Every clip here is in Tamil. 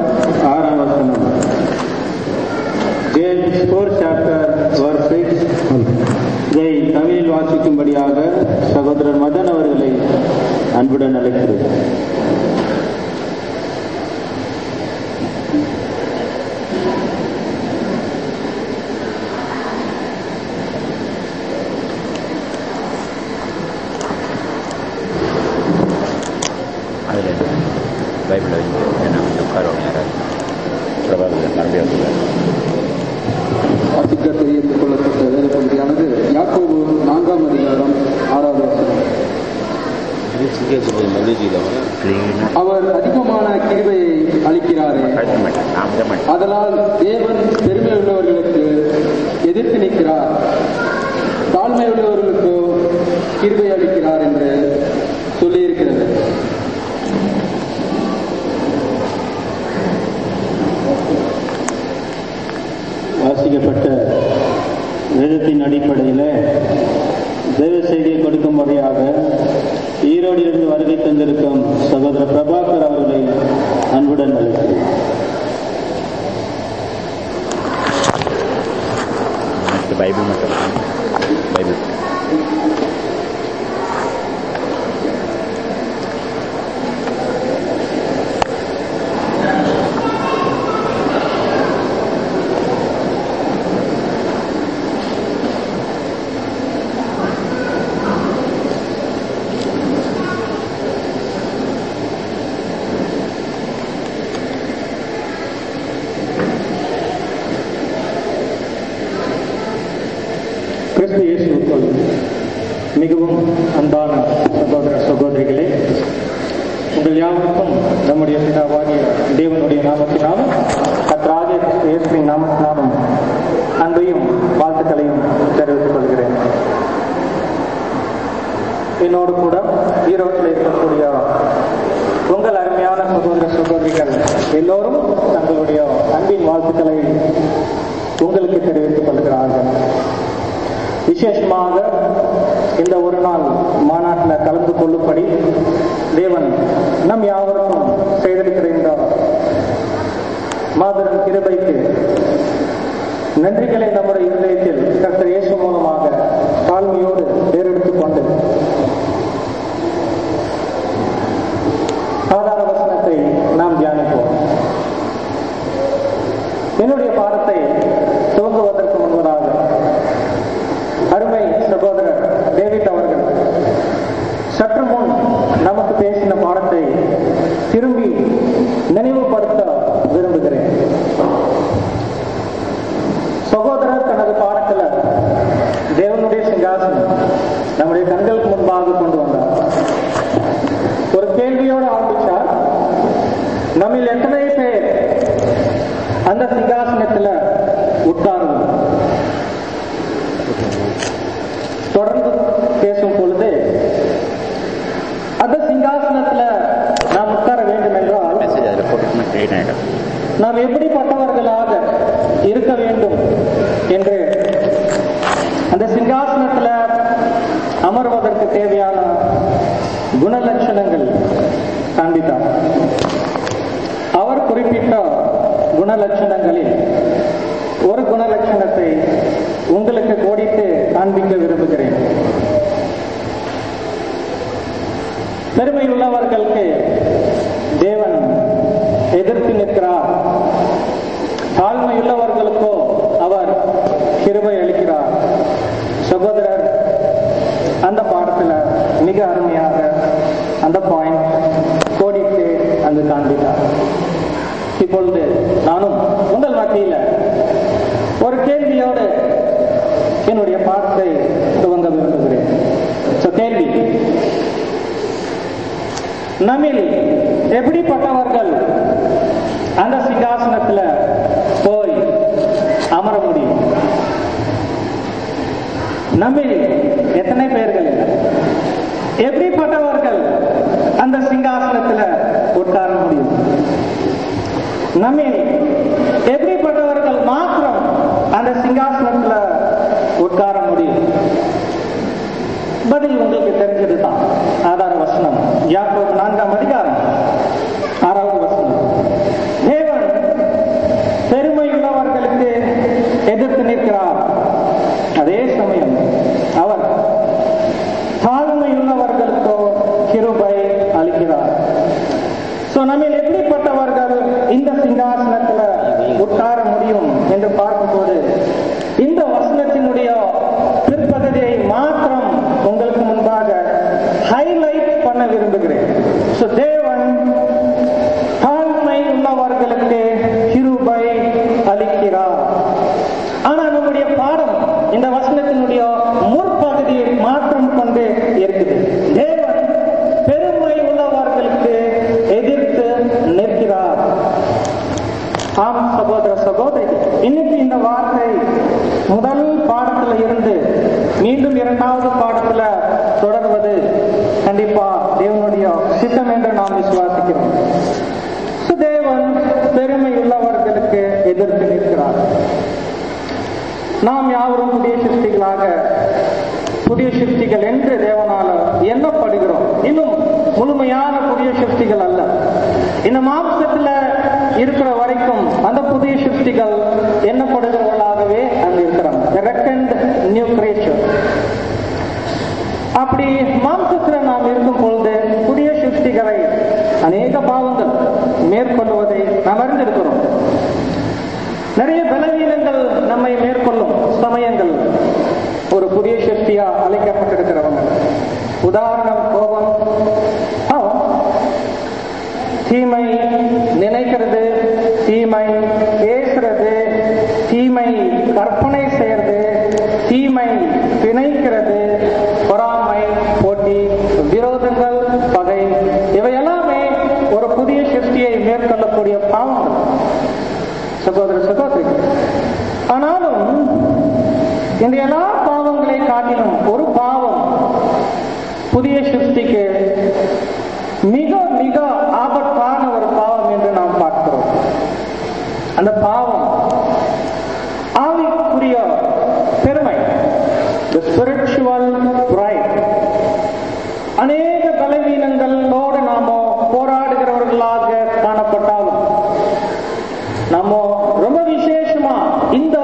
ஆறாம் வசனம் James four chapter verse six இதை தமிழில் வாசிக்கும்படியாக சகோதரர் மதன் அவர்களை அன்புடன் அழைக்கிறேன் அதில் பைபிள் வைங்க ஏன்னா வந்து உட்காருவாங்க யாராவது பிரபாகர் மறுபடியும் வருவார். வாசிக்க தெரிந்து கொள்ளப்பட்ட வேத பகுதியானது யாக்கோபு நான்காம் அதிகாரம் ஆறாவது வசனம் கிளீனாக அவர் அதிகமான கிருபையை அளிக்கிறாரே கழிக்க மாட்டேன் நான் விட மாட்டேன் அதனால் தேவன் பெருமை உள்ளவர்களுக்கு எதிர்த்து நிற்கிறார் தாழ்மை உள்ளவர்களுக்கு கிருபை அளிக்கிறார் என்று சொல்லியிருக்கிறது வாசிக்கப்பட்ட வேதத்தின் அடிப்படையில் தேவ செய்தியை கொடுக்கும் முறையாக ஈரோடிலிருந்து வருகை தந்திருக்கும் சகோதரர் பிரபாகர் அவர்களை அன்புடன் அழைக்கிறேன் எனக்கு பைபிள் மட்டும் பைபிள் கிறிஸ்து இயேசுக்குள் மிகவும் அன்பான சகோதர சகோதரிகளே உங்கள் யாவருக்கும் நம்முடைய பிதாவாகிய தேவனுடைய நாமத்தினாலும் கத்ராஜ கிறிஸ்து இயேசுவின் நாமத்தினாலும் அன்பையும் வாழ்த்துக்களையும் தெரிவித்துக் கொள்கிறேன் என்னோடு கூட ஈரோட்டில் இருக்கக்கூடிய உங்கள் அருமையான சகோதர சகோதரிகள் எல்லோரும் தங்களுடைய அன்பின் வாழ்த்துக்களை உங்களுக்கு தெரிவித்துக் கொள்கிறார்கள் விசேஷமாக இந்த ஒரு நாள் மாநாட்டில் கலந்து கொள்ளும்படி தேவன் நம் யாவருக்கும் செய்திருக்கிற இந்த மாபெரும் கிருபைக்கு நன்றிகளை நம்முடைய இருதயத்தில் கர்த்தர் இயேசு மூலமாக தாழ்மையோடு தேர்ந்தெடுத்துக் கொண்டு ஆதார வசனத்தை நாம் தியானிப்போம் என்னுடைய பாடத்தை துவங்குவதற்கு முன்பதாக அருமை சகோதரர் டேவிட் அவர்கள் சற்று முன் நமக்கு பேசின பாடத்தை திரும்பி நினைவுபடுத்த விரும்புகிறேன் சகோதரர் தனது பாடத்துல தேவனுடைய சிங்காசனம் நம்முடைய கண்களுக்கு முன்பாக கொண்டு வந்தார் ஒரு கேள்வியோடு ஆரம்பிச்சார் நம்மில் எத்தனை பேர் அந்த சிங்காசனத்துல உட்காருவோம் தொடர்ந்து பேசும் பொழுது அந்த சிங்காசனத்துல நாம் உட்கார வேண்டும் என்றால் மெசேஜ் அதில் போட்டுட்டுனா கிளீன் ஆகிடும் நாம் எப்படிப்பட்டவர்களாக இருக்க வேண்டும் என்று அந்த சிங்காசனத்துல அமர்வதற்கு தேவையான குணலட்சணங்கள் காண்பித்தார் அவர் குறிப்பிட்ட குணலட்சணங்களில் ஒரு குணலட்சணத்தை உங்களுக்கு கோடிட்டு காண்பிக்க விரும்புகிறேன் பெருமை உள்ளவர்களுக்கு தேவன் எதிர்த்து நிற்கிறார் தாழ்மையுள்ளவர்களுக்கோ அவர் கிருபை அளிக்கிறார் சகோதரர் அந்த பாடத்துல மிக அருமையாக அந்த பாயிண்ட் கோடிட்டு அங்கு காண்பித்தார் இப்பொழுது நானும் உங்கள் மத்தியில ஒரு கேள்வியோடு என்னுடைய பாடத்தை துவங்க விரும்புகிறேன் So, கேள்வி நம்மில் எப்படிப்பட்டவர்கள் அந்த சிங்காசனத்துல போய் அமர முடியும் நம்மில் எத்தனை பேர்கள் இல்லை எப்படிப்பட்டவர்கள் அந்த சிங்காசனத்துல உட்கார முடியும் நம்மில் எப்படிப்பட்டவர்கள் மாத்திரம் அந்த சிங்காசனத்துல உட்கார முடியும் பதில் உங்களுக்கு தெரிஞ்சதுதான் ஆதார வசனம் யாக்கோபு நான்காம் அதிகாரம் ஆறாவது வசனம் தேவன் இந்த சிங்காசனத்துல உட்கார முடியும் என்று பார்க்கும்போது இந்த வசனத்தினுடைய பிற்பகுதியை மாத்திரம் உங்களுக்கு முன்பாக ஹைலைட் பண்ண விரும்புகிறேன் So, தேவன் தாழ்மை உள்ளவர்களுக்கு கிருபை அளிக்கிறார் ஆனா நம்முடைய பாடம் இந்த வசனத்தினுடைய முற்பகுதியை மாற்றம் கொண்டு இருக்குது தேவன் பெருமை உள்ளவர்களுக்கு எதிர்த்து நிற்கிறார் ஆம் சகோதர சகோதரி இன்னைக்கு இந்த வார்த்தை முதல் பாடத்துல இருந்து மீண்டும் இரண்டாவது பாடத்துல தொடர்வது கண்டிப்பா தேவனுடைய சித்தம் என்று நாம் விசுவாசிக்கிறோம் So, தேவன் பெருமை உள்ளவர்களுக்கு எதிர்த்து நிற்கிறார் நாம் யாவரும் புதிய சிருஷ்டிகளாக புதிய சிருஷ்டிகள் என்று தேவனால எண்ணப்படுகிறோம் இன்னும் முழுமையான புதிய சிருஷ்டிகள் அல்ல இந்த மாம்சத்துல இருக்கிற வரைக்கும் அந்த புதிய சிருஷ்டிகள் எண்ணப்படுகிறவர்களாகவே அங்க இருக்கிறாங்க ரெக்கண்ட் நியூ கிரியேச்சர் அப்படி மாம்சத்துல நாம் இருக்கும் பொழுது புதிய சிருஷ்டிகளை அநேக பாவங்கள் மேற்கொள்வதை நாம் அறிந்திருக்கிறோம் நிறைய பலவீனங்கள் நம்மை மேற்கொள்ளும் சமயங்கள் ஒரு புதிய சக்தியா அழைக்கப்பட்டிருக்கிறவங்க உதாரணம் கோபம் பாவம். தீமை நினைக்கிறது தீமை பேசுறது தீமை கற்பனை செய்யறது தீமை பிணைக்கிறது பொறாமை போட்டி விரோதங்கள் பகை இவை எல்லாமே ஒரு புதிய சக்தியை மேற்கொள்ளக்கூடிய பாவங்கள் சகோதர சகோதரி ஆனாலும் இந்த எல்லா பாவங்களை காட்டிலும் ஒரு பாவம் புதிய சிருஷ்டிக்கு மிக மிக ஆபத்தான ஒரு பாவம் என்று நாம் பார்க்கிறோம் அந்த பாவம் ஆவிக்குரிய பெருமை the spiritual pride அநேக பலவீனங்களோடு நாம போராடுகிறவர்களாக காணப்பட்டாலும் நம்ம ரொம்ப விசேஷமா இந்த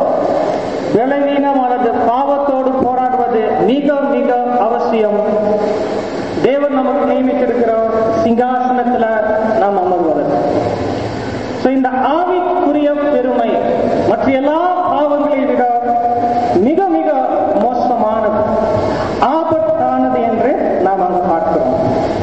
பலவீனம் அல்லது பாவத்தோடு போராடுவது மிக மிக அவசியம் தேவன் நமக்கு நியமித்திருக்கிற சிங்காசனத்துல நாம் அமர்வதற்கு So, இந்த ஆவிக்குரிய பெருமை மற்ற எல்லா பாவங்களை விட மிக மிக மோசமானது ஆபத்தானது என்று நாம் அங்கு பார்க்கிறோம்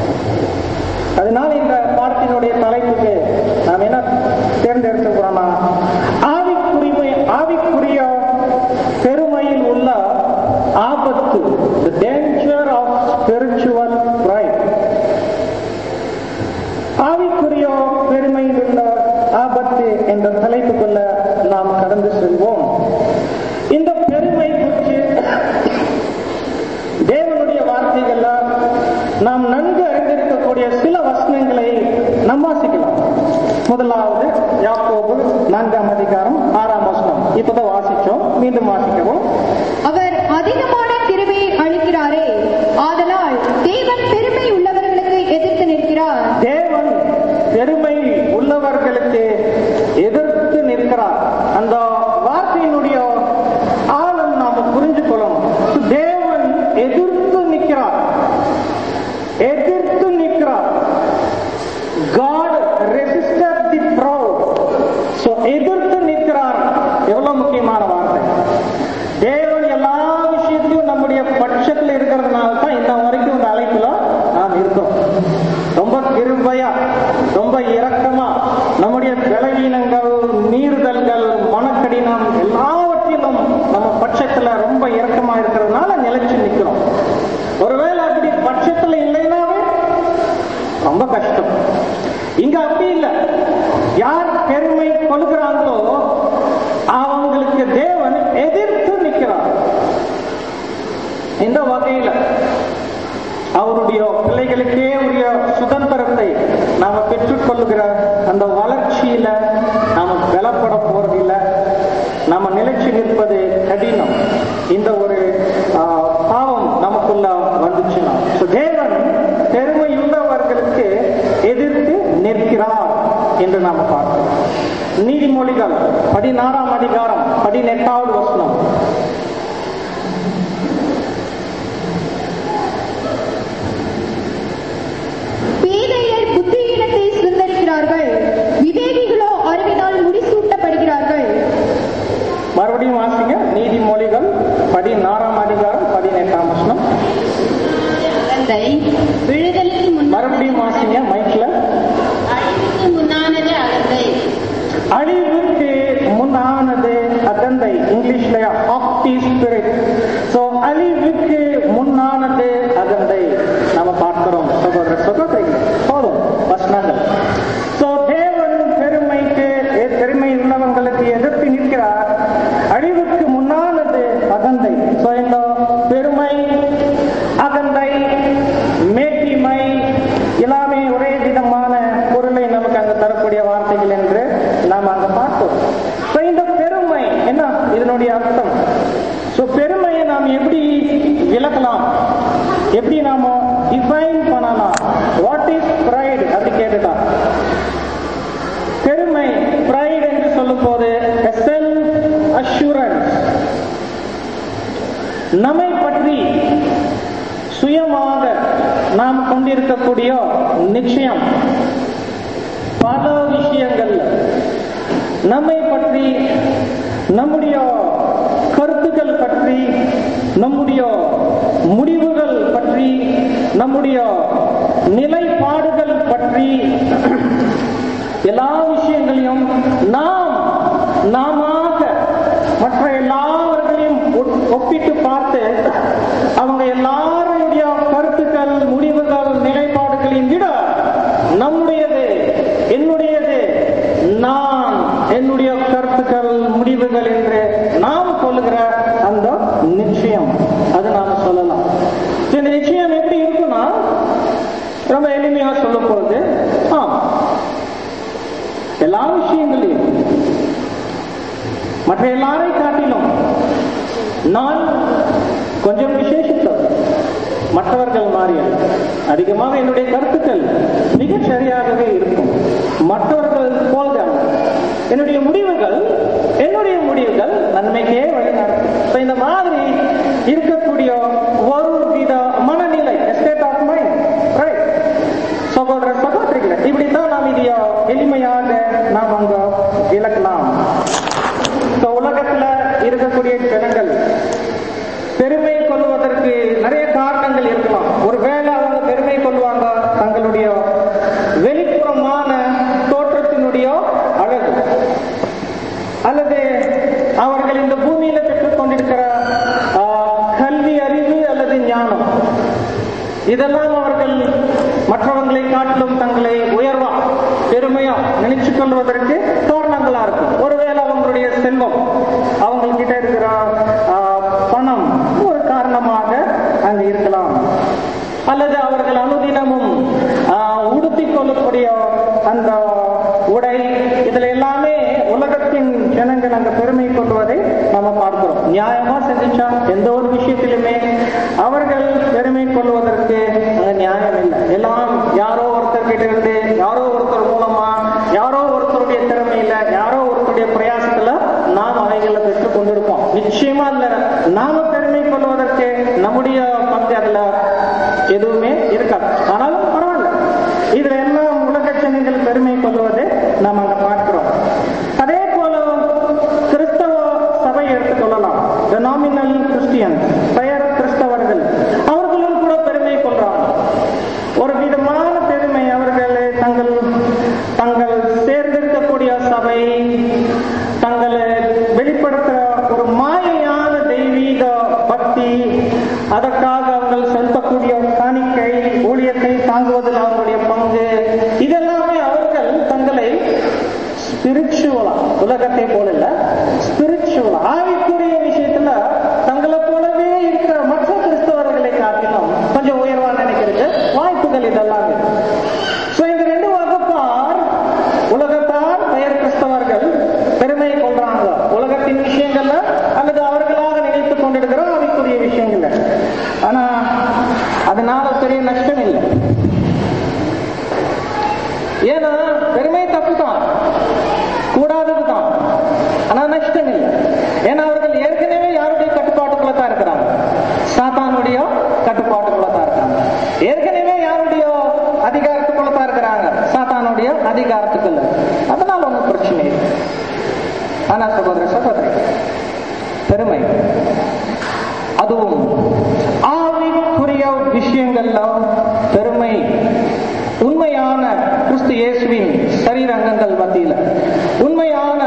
அதனால இந்த பாடத்தினுடைய தலைப்புக்கு நாம் என்ன தேர்ந்தெடுத்துக்கிறோம்னா ஆவிக்குரிமை ஆவிக்குரிய பெருமையில் உள்ள ஆபத்து the danger of spiritual pride ஆவிக்குரிய பெருமையில் உள்ள ஆபத்து என்ற தலைப்புக்குள்ள நாம் கடந்து செல்வோம் இந்த பெருமை குறித்து தேவனுடைய வார்த்தைகள்ல நாம் நன்கு அறிந்திருக்கக்கூடிய சில வசனங்களை நாம் வாசிக்கலாம் முதலாவது யாக்கோபு நான்காம் அதிகாரம் ஆறாம் வசனம் இப்பதான் வாசிச்சோம் மீண்டும் வாசிக்கவும் அவர் அதிகமான கிருபையை அளிக்கிறாரே ஆதலால் தேவன் பெருமை உள்ளவர்களுக்கு எதிர்த்து நிற்கிறார் தேவன் பெருமை உள்ளவர்களுக்கு எதிர்த்து நிற்கிறார் அந்த வார்த்தையினுடைய ஆழம் நாம புரிஞ்சு கொள்ளணும் தேவன் எதிர்த்து நிற்கிறார் எதிர்த்து நிற்கிறார் God resisted the proud. So, எதிர்த்து நிற்கிறார் எவ்வளவு முக்கியமான வார்த்தை தேவன் எல்லா விஷயத்திலும் நம்முடைய பட்சத்தில் இருக்கிறதுனால தான் இன்ன வரைக்கும் இந்த அழைப்புல நாம் இருக்கோம் ரொம்ப கிருபையா ரொம்ப இரக்கமா நம்முடைய பலவீனங்கள் மீறுதல்கள் மனக்கடினம் எல்லாவற்றிலும் நம்ம பட்சத்துல ரொம்ப இரக்கமா இருக்கிறதுனால நிலைச்சு நிக்கிறோம் ஒருவேளை அப்படி பட்சத்துல இல்லைனாவே ரொம்ப கஷ்டம் இங்க அப்படி இல்லை யார் பெருமை கொள்கிறாங்களோ அவங்களுக்கு தேவன் எதிர்த்து நிற்கிறார் இந்த வகையில அவருடைய பிள்ளைகளுக்கே உரிய சுதந்திரத்தை நாம பெற்றுக்கொள்ளுகிற அந்த வளர்ச்சியில நாம பலப்பட போறதில்லை நாம நிலைச்சு நிற்பது கடினம் இந்த ஒரு ஆ, பாவம் நமக்குள்ள வந்துச்சுன்னா So, தேவன் பெருமையுள்ளவர்களுக்கு எதிர்த்து நிற்கிறார் என்று நாம பார்க்கிறோம் நீதிமொழிகள் பதினாறாம் அதிகாரம் பதினெட்டாவது வசனம் பேதையர் புத்தியீனத்தை சுந்தரிக்கிறார்கள் விவேகிகளோ அழிவுக்கு முன்னானது அகந்தை இங்கிலீஷ்ல ஆப்டி ஸ்பிரிட் சோ அழிவுக்கு முன்னானது அகந்தை நாம பார்க்கிறோம் சகோதர சகோதரிகள் போதும் வசனங்கள் சோ தேவன் பெருமைக்கு பெருமை உள்ளவங்களுக்கு எதிர்த்து நிற்கிறார் அழிவுக்கு முன்னானது அகந்தை சோ இந்த பெருமை அகந்தை மேட்டிமை எல்லாமே ஒரே விதமான பொருளை நமக்கு அங்க தரக்கூடிய வார்த்தைகள் என்று நாம் அங்க பார்த்தோம் So, இந்த பெருமை என்ன இதனுடைய அர்த்தம் சோ பெருமையை நாம் எப்படி விளக்கலாம் எப்படி நாம டிஃபைன் பண்ணலாம் வாட் இஸ் pride அப்படி கேட்டுட்டா பெருமை pride என்று சொல்லும் போது செல்ஃப் அஷூரன்ஸ் நம்மை பற்றி சுயமாக நாம் கொண்டிருக்கக்கூடிய நிச்சயம் பல விஷயங்கள் நம்மை பற்றி நம்முடைய கருத்துக்கள் பற்றி நம்முடைய முடிவுகள் பற்றி நம்முடைய நிலைப்பாடுகள் பற்றி எல்லா விஷயங்களையும் நாம் நாம மற்ற எல்லாவர்களையும் ஒ- ஒப்பிட்டு பார்த்து அவங்க எல்லாருடைய கருத்துக்கள் முடிவுகள் நிலைப்பாடுகளையும் விட நம்முடையது என்னுடையது நான் என்னுடைய கருத்துக்கள் முடிவுகள் என்று நாம் சொல்லுகிற அந்த நிச்சயம் அது நாம சொல்லலாம் So, இந்த நிச்சயம் எப்படி இருக்குன்னா ரொம்ப எளிமையா சொல்ல போகுது ஆ எல்லா விஷயங்களையும் மற்ற எல்லாரை காட்டிலும் நான் கொஞ்சம் விசேஷித்தவர் மற்றவர்கள் மாறியல் அதிகமாக என்னுடைய கருத்துக்கள் மிகச் சரியாகவே இருக்கும் மற்றவர்கள் போல்தான் என்னுடைய முடிவுகள் என்னுடைய முடிவுகள் நன்மைக்கே வழிநடத்தும் So, இந்த மாதிரி இருக்கக்கூடிய ஒரு வித மனநிலை ஸ்டேட் ஆஃப் மைண்ட் ரைட் சகோதர சகோதரிகளை இப்படித்தான் நாம் இதைய எளிமையாக நாம் அங்க விளக்கலாம் இந்த உலகத்துல இருக்கக்கூடிய ஜனங்கள் பெருமை கொள்வதற்கு நிறைய காரணங்கள் இருக்கலாம் ஒருவேளை அவங்க பெருமை கொள்வாங்க தங்களுடைய வெளிப்புறமான தோற்றத்தினுடைய அழகு அல்லது அவர்கள் இந்த பூமியில பெற்றுக் கொண்டிருக்கிற ஆ, கல்வி அறிவு அல்லது ஞானம் இதெல்லாம் அவர்கள் மற்றவங்களை காட்டிலும் தங்களை உயர்வா பெருமையா நினைச்சு கொள்வதற்கு காரணங்களா இருக்கும் ஒருவேளை அவங்களுடைய செல்வம் அவங்கக்கிட்ட இருக்கிற ஆ, பணம் ஒரு காரணமாக அங்க இருக்கலாம் அல்லது அவர்கள் அனுதினமும் ஆ, உடுத்திக் கொள்ளக்கூடிய அந்த உடை இதுல எல்லாமே உலகத்தின் ஜனங்கள் அங்க பெருமை கொள்வதை நம்ம பார்க்கிறோம் நியாயமா செஞ்சுச்சா எந்த ஒரு விஷயத்திலுமே அவர்கள் பெருமை கொள்வதற்கு அங்க நியாயம் இல்லை எல்லாம் யாரோ ஒருத்தர் கிட்ட இருந்து யாரோ ஒருத்தர் மூலமா யாரோ ஒருத்தருடைய திறமையில யாரோ ஒருத்தருடைய பிரயாசத்துல நாம் அவைகளை பெற்றுக் கொண்டிருப்போம் நிச்சயமா இல்ல நாம பெருமை கொள்வதற்கு நம்முடைய பங்கு அதுல எதுவுமே இருக்காது ஆனாலும் பரவாயில்ல இதுல எல்லாம் உலக ஜனங்கள் பெருமை கொள்வதை நாம் அங்க பார்க்கிறோம் அதே போல கிறிஸ்தவ சபை எடுத்துக்கொள்ளலாம் நாமினல் கிறிஸ்டியன் பெயர் கிறிஸ்தவர்கள் அவர்களும் கூட பெருமை கொள்றாங்க ஒரு விதமான பெருமை அவர்கள் தங்கள் தங்கள் சேர்ந்திருக்கக்கூடிய சபை தங்களை வெளிப்படுத்துற ஒரு மாயையான தெய்வீக பக்தி அதற்காக அவங்கள் செலுத்தக்கூடிய காணிக்கை ஊழியத்தை தாங்குவதில் அவங்களுடைய பங்கு இதெல்லாமே அவர்கள் தங்களை ஸ்பிரிச்சுவலா உலகத்தை போல இல்ல ஸ்பிரிச்சுவலா ஆவிக்குரிய விஷயத்துல தங்களை போலவே இருக்கிற மற்ற கிறிஸ்தவர்களை காட்டிலும் கொஞ்சம் உயர்வா நினைக்கிறது வாய்ப்புகள் இதெல்லாம் இருக்கு. So, இந்த ரெண்டு வகுப்பார் உலகத்தார் பெயர் கிறிஸ்தவர்கள் பெருமை கொள்றாங்க உலகத்தின் விஷயங்கள்ல அல்லது அவர்களாக நினைத்துக் கொண்டிருக்கிற ஆவிக்குரிய விஷயங்கள்ல ஆனா அதனால பெரிய நஷ்டம் இல்லை ஏன்னா பெருமை தப்பு தான் கூடாதது தான் ஆனா நஷ்டம் இல்லை ஏன்னா அவர்கள் ஏற்கனவே யாருடைய கட்டுப்பாட்டுக்குள்ள தான் இருக்கிறாங்க சாத்தானுடைய கட்டுப்பாட்டுக்குள்ள தான் இருக்காங்க ஏற்கனவே யாருடைய அதிகாரத்துக்குள்ள தான் இருக்கிறாங்க சாத்தானுடைய அதிகாரத்துக்குள்ள அதனால ஒன்றும் பிரச்சனை இல்லை ஆனா சகோதர சகோதரி பெருமை அதுவும் ஆவிக்குரிய விஷயங்கள்ல பெருமை உண்மையான கிறிஸ்து இயேசுவின் சரீரங்கங்கள் மத்தியில உண்மையான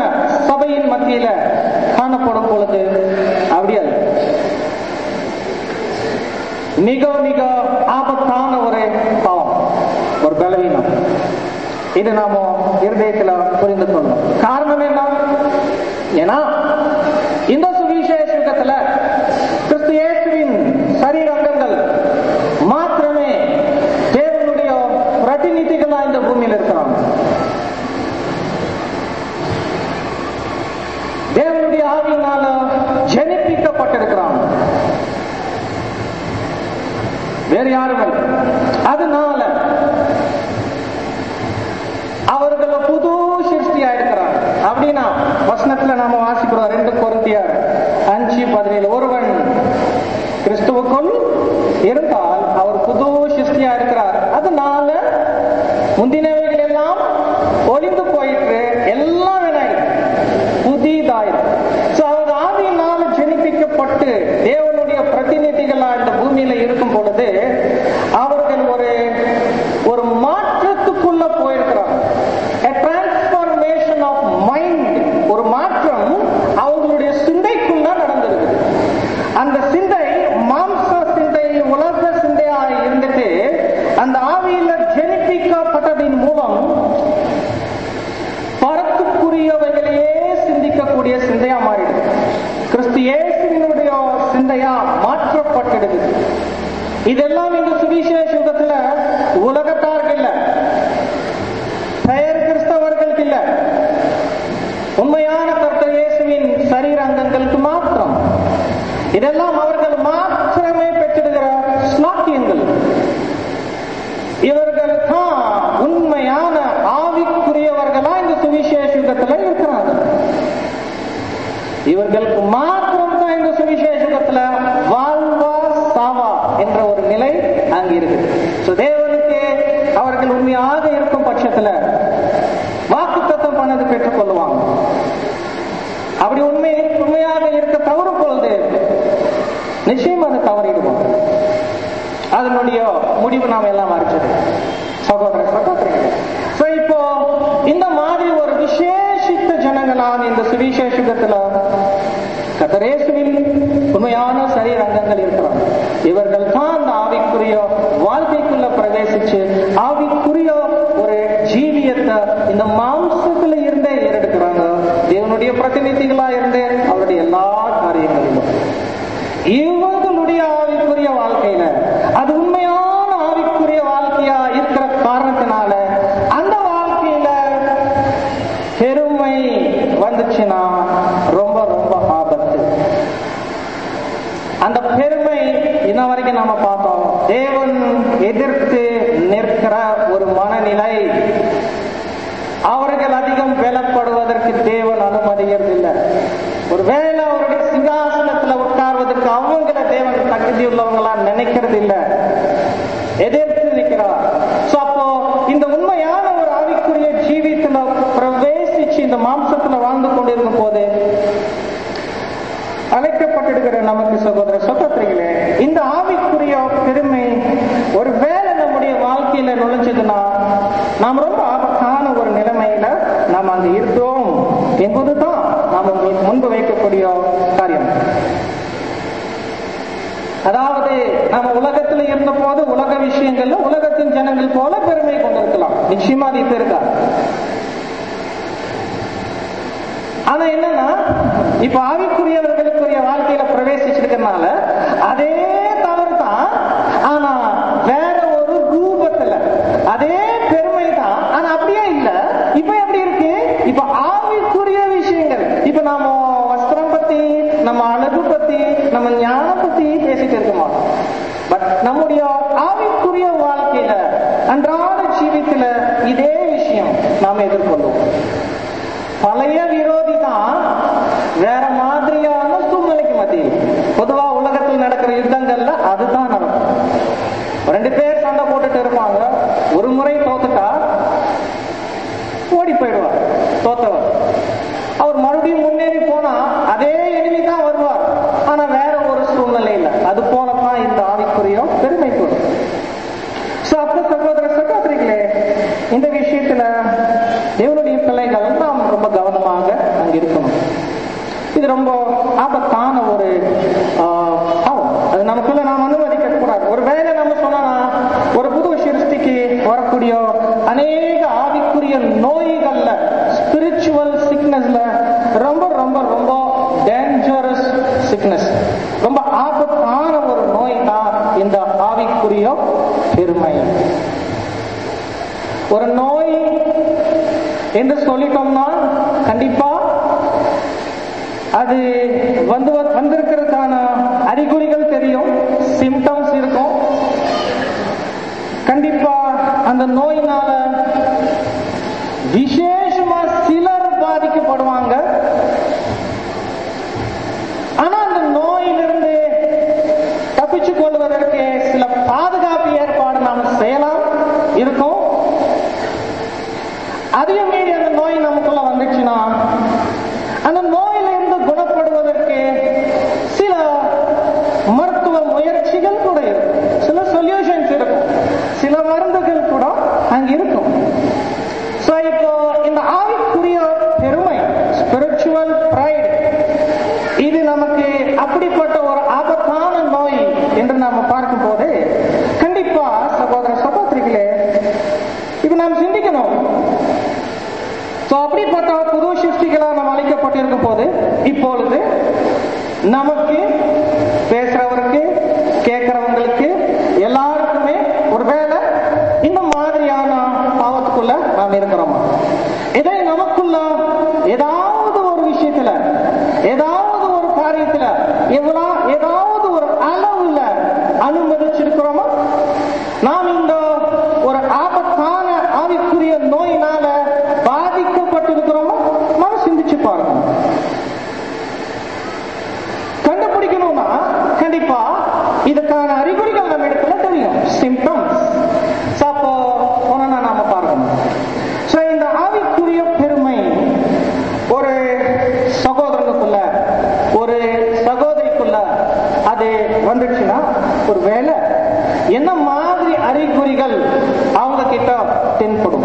காணப்படும் பொழுது அப்படி அல்ல மிக மிக ஆபத்தான ஒரு பாவம் ஒரு பலவீனம் இது நாம இருதயத்துல புரிந்து கொள்ளணும் காரணம் என்ன ஏன்னா இந்த சுவிசேஷ யுகத்துல கிறிஸ்து இயேசுவின் சரீரங்கங்கள் மாத்திரமே தேவனுடைய பிரதிநிதிகளா இந்த பூமியில் இருக்கிறாங்க தேவனுடைய ஆவியினால ஜனிப்பிக்கப்பட்டிருக்கிறாங்க வேறு யாரும் இல்லை அதனால அவர்கள் புது சிருஷ்டியா இருக்கிறாங்க அப்படின்னா வசனத்துல நாம வாசிக்கிறோம் ரெண்டு பொருந்தியார் அஞ்சு பதினேழு ஒருவன் கிறிஸ்துவுக்குள் இருந்தால் அவர் புது சிருஷ்டியா இருக்கிறார் அதனால முந்தினவைகள் எல்லாம் ஒளிந்து போயிட்டு எல்லாம் வினாயிடும் புதிதாயிரும் So, அவங்க ஆவியினால் ஜெனிப்பிக்கப்பட்டு தேவனுடைய பிரதிநிதிகளா இந்த பூமியில இருக்கும் பொழுது அவர்கள் ஒரு ஒரு மாற்றத்துக்குள்ள போயிருக்கிறாங்க A transformation of mind ஒரு மாற்றம் அவங்களுடைய சிந்தைக்குள்ள நடந்திருக்கு அந்த சிந்தை மாம்ச சிந்தை உலக சிந்தையா இருந்துட்டு அந்த ஆவியில ஜெனிப்பிக்கப்பட்டதின் மூலம் பரத்துக்குரியவைகளையே சிந்திக்கக்கூடிய சிந்தையா மாறிடுது கிறிஸ்து இயேசுவினுடைய சிந்தையா மாற்றப்பட்டிடுது இதெல்லாம் இந்த சுவிசேஷ யுகத்துல உலகத்தார்கள் இல்ல பெயர் கிறிஸ்தவர்களுக்கு இல்ல உண்மையான கர்த்தர் இயேசுவின் சரீர அங்கங்களுக்கு மாத்திரம் இதெல்லாம் அவர்கள் மாத்திரமே பெற்றிருக்கிற ஸ்லாக்கியங்கள் இவர்கள் தான் உண்மையான ஆவிக்குரியவர்களா இந்த சுவிசேஷ யுகத்துல இருக்கிறாங்க இவர்களுக்கு மாத்திரம் தான் இந்த சுவிசேஷ யுகத்துல வாழ்வா சாவா என்ற ஒரு நிலை அங்க இருக்கு So, தேவனுக்கு அவர்கள் உண்மையாக இருக்கும் பட்சத்துல வாக்குத்தத்தம் பண்ணது பெற்றுக் கொள்வாங்க அப்படி உண்மை உண்மையாக இருக்க தவறும் பொழுது நிச்சயம் அது தவறிடுவாங்க அதனுடைய முடிவு நாம் எல்லாம் அறிஞ்சது சகோதர சகோதரிகளே So, இப்போ இந்த மாதிரி ஒரு விசேஷித்த ஜனங்களான இந்த சுவிசேஷத்துல கத்தரேசுவின் உண்மையான சரீர அங்கங்கள் இருக்கிறாங்க இவர்கள் தான் அந்த ஆவிக்குரிய வாழ்க்கைக்குள்ள பிரவேசிச்சு ஆவிக்குரிய ஒரு ஜீவியத்தை இந்த மாம்சத்துல இருந்தே ஏறெடுக்கிறாங்க தேவனுடைய பிரதிநிதிகளா இருந்தே அவருடைய எல்லா காரியங்களிலும் இவர்களுடைய ஆவிக்குரிய வாழ்க்கையில அது உண்மையான ஆவிக்குரிய வாழ்க்கையா இருக்கிற காரணத்தினால அந்த வாழ்க்கையில பெருமை வந்துச்சுன்னா ரொம்ப ரொம்ப ஆபத்து அந்த பெருமை இன்ன வரைக்கும் நம்ம பார்த்தோம் தேவன் எதிர்த்து நிற்கிற ஒரு மனநிலை அவர்கள் அதிகம் வேலப்படுவதற்கு தேவன் அனுமதியதில்லை ஒருவேளை அவருடைய சிங்காசனத்துல உட்கார்வதற்கு அவங்கள தேவன் தகுதி உள்ளவங்களா நினைக்கிறது இல்ல எதிர்த்து நிற்கிறார் So, அப்போ இந்த உண்மையான ஒரு ஆவிக்குரிய ஜீவித்துல பிரவேசிச்சு இந்த மாம்சத்துல வாழ்ந்து கொண்டிருக்கும் போது அழைக்கப்பட்டிருக்கிற நமக்கு சகோதர சகோதரிகளே இந்த ஆவிக்குரிய பெருமை ஒரு வேலை நம்முடைய வாழ்க்கையில நுழைஞ்சதுன்னா நாம் ரொம்ப ஆபத்தான ஒரு நிலைமையில நாம் அங்க இருந்தோம் என்பதுதான் நாம் உங்களுக்கு முன்பு வைக்கக்கூடிய காரியம் அதாவது நம்ம உலகத்துல இருந்த போது உலக விஷயங்கள்ல உலகத்தின் ஜனங்கள் போல பெருமை கொண்டிருக்கலாம் நிச்சயமா அது இப்ப இருக்கா ஆனா என்னன்னா இப்ப ஆவிக்குரியவர்களுக்குரிய வாழ்க்கையில பிரவேசிச்சிருக்கனால அதே தவறு தான் ஆனா வேற ஒரு ரூபத்துல அதே பெருமை தான் ஆனா அப்படியே இல்ல இப்ப எப்படி இருக்கு இப்ப ஆவிக்குரிய விஷயங்கள் இப்ப நாம வஸ்திரம் பத்தி நம்ம அழகு பத்தி நம்ம ஞானம் பத்தி பேசிட்டு இருக்க மாட்டோம் பட் நம்முடைய ஆவிக்குரிய வாழ்க்கையில அன்றாட ஜீவித்துல இதே விஷயம் நாம எதிர்கொள்ளுவோம் பழைய விரோதி தான் வேற மாதிரியான சூழ்நிலைக்கு மத்தியில் பொதுவா உலகத்தில் நடக்கிற யுத்தங்கள்ல அதுதான் நடக்கும் ரெண்டு பேர் சண்டை போட்டுட்டு இருப்பாங்க ஒரு முறை தோத்துட்டா ஓடி போயிடுவார் தோத்தவர் அவர் மறுபடியும் முன்னேறி போனா அதே எனிமி தான் வருவார் ஆனா வேற ஒரு சூழ்நிலை இல்லை அது போலதான் இந்த ஆவிக்குரிய பெருமை கொடும் So, அப்ப சகோதர சகோதரிகளே இந்த விஷயத்துல தேவனுடைய பிள்ளைகள் நாம் ரொம்ப கவனமாக அங்க இருக்கணும் இது ரொம்ப சிக்னஸ்ல ரொம்ப ரொம்ப ரொம்ப டேஞ்சரஸ் சிக்னஸ் ரொம்ப ஆபத்தான ஒரு நோய் தான் இந்த ஆவிக்குரிய பெருமை ஒரு நோய் என்று சொல்லிட்டோம்னா கண்டிப்பா அது வந்து வந்திருக்கிறதுக்கான அறிகுறிகள் தெரியும் சிம்டம்ஸ் இருக்கும் கண்டிப்பா அந்த நோயினால விசேஷமா சிலர் பாதிக்கப்படுவாங்க ஆனா அந்த நோயிலிருந்து தப்பிச்சு கொள்வதற்கு சில பாதுகாப்பு ஏற்பாடு நாம செய்யலாம் இருக்கும் அதையும் மீறி அந்த நோய் நமக்குள்ள வந்துச்சுன்னா அந்த நோயிலிருந்து குணப்படுவதற்கு சில மருத்துவ முயற்சிகள் கூட இருக்கும் சில சொல்யூஷன்ஸ் இருக்கும் சில மருந்துகள் கூட அங்க இருக்கும் சோ இப்போ இந்த ஆவிக்குரிய பெருமை ஸ்பிரிச்சுவல் பிரைட் இது நமக்கு அப்படிப்பட்ட ஒரு ஆபத்தான நோய் என்று நாம பார்க்கும் போது கண்டிப்பா சகோதர சகோதரிகளே இது நாம் சிந்திக்கணும் சோ அப்படிப்பட்ட புது சிருஷ்டிகளா நாம் அழைக்கப்பட்டிருக்கும் போது இப்பொழுது நமக்கு பேசுறவருக்கு கேட்கிறவங்களுக்கு எல்லாருக்குமே ஒருவேளை இந்த மாதிரியான பாவத்துக்குள்ள நாம் இருக்கிறோமா இதை நமக்குள்ள ஏதாவது ஒரு விஷயத்துல ஏதாவது ஒரு காரியத்துல எவ்வளோ ஏதாவது ஒரு அளவுல அனுமதிச்சிருக்கிறோமா நாம் இந்த ஒரு ஆபத்தான ஆவிக்குரிய நோயினால பாதிக்கப்பட்டிருக்கிறோமா நாம் சிந்திச்சு பார்க்கணும் கண்டுபிடிக்கணும்னா கண்டிப்பா இதுக்கான அறிகுறிகள் நம்ம இடத்துல தெரியும் சிம்டம்ஸ் அப்போ ஒன்னா நாம பார்க்கணும் சோ இந்த ஆவிக்குரிய பெருமை ஒரு சகோதரனுக்குள்ள ஒரு சகோதரிக்குள்ள அது வந்துடுச்சுன்னா ஒரு வேலை என்ன மாதிரி அறிகுறிகள் அவங்க கிட்ட தென்படும்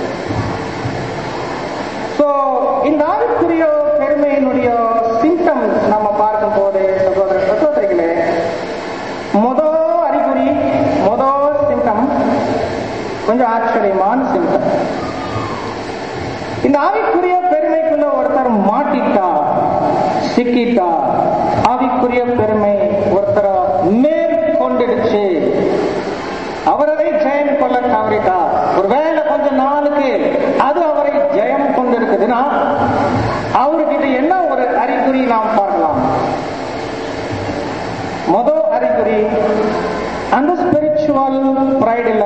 சோ இந்த ஆவிக்குரிய பெருமையினுடைய சிம்டம்ஸ் நம்ம பார்க்கும் போது சகோதர சகோதரிகளே முதல் அறிகுறி முதல் சிம்டம் கொஞ்சம் ஆச்சரியமான சிம்டம் இந்த ஆவிக்குரிய பெருமைக்குள்ள ஒருத்தர் மாட்டிட்டா சிக்கிட்டா ஆவிக்குரிய பெருமை ஒருத்தரை மேற்கொண்டுடுச்சு அவரதை ஜெயம் கொள்ள தவறிட்டா ஒருவேளை கொஞ்ச நாளுக்கு அது அவரை ஜெயம் கொண்டிருக்குதுன்னா அவர்கிட்ட என்ன ஒரு அறிகுறி நாம் பார்க்கலாம் முதல் அறிகுறி அந்த ஸ்பிரிச்சுவல் பிரைடில்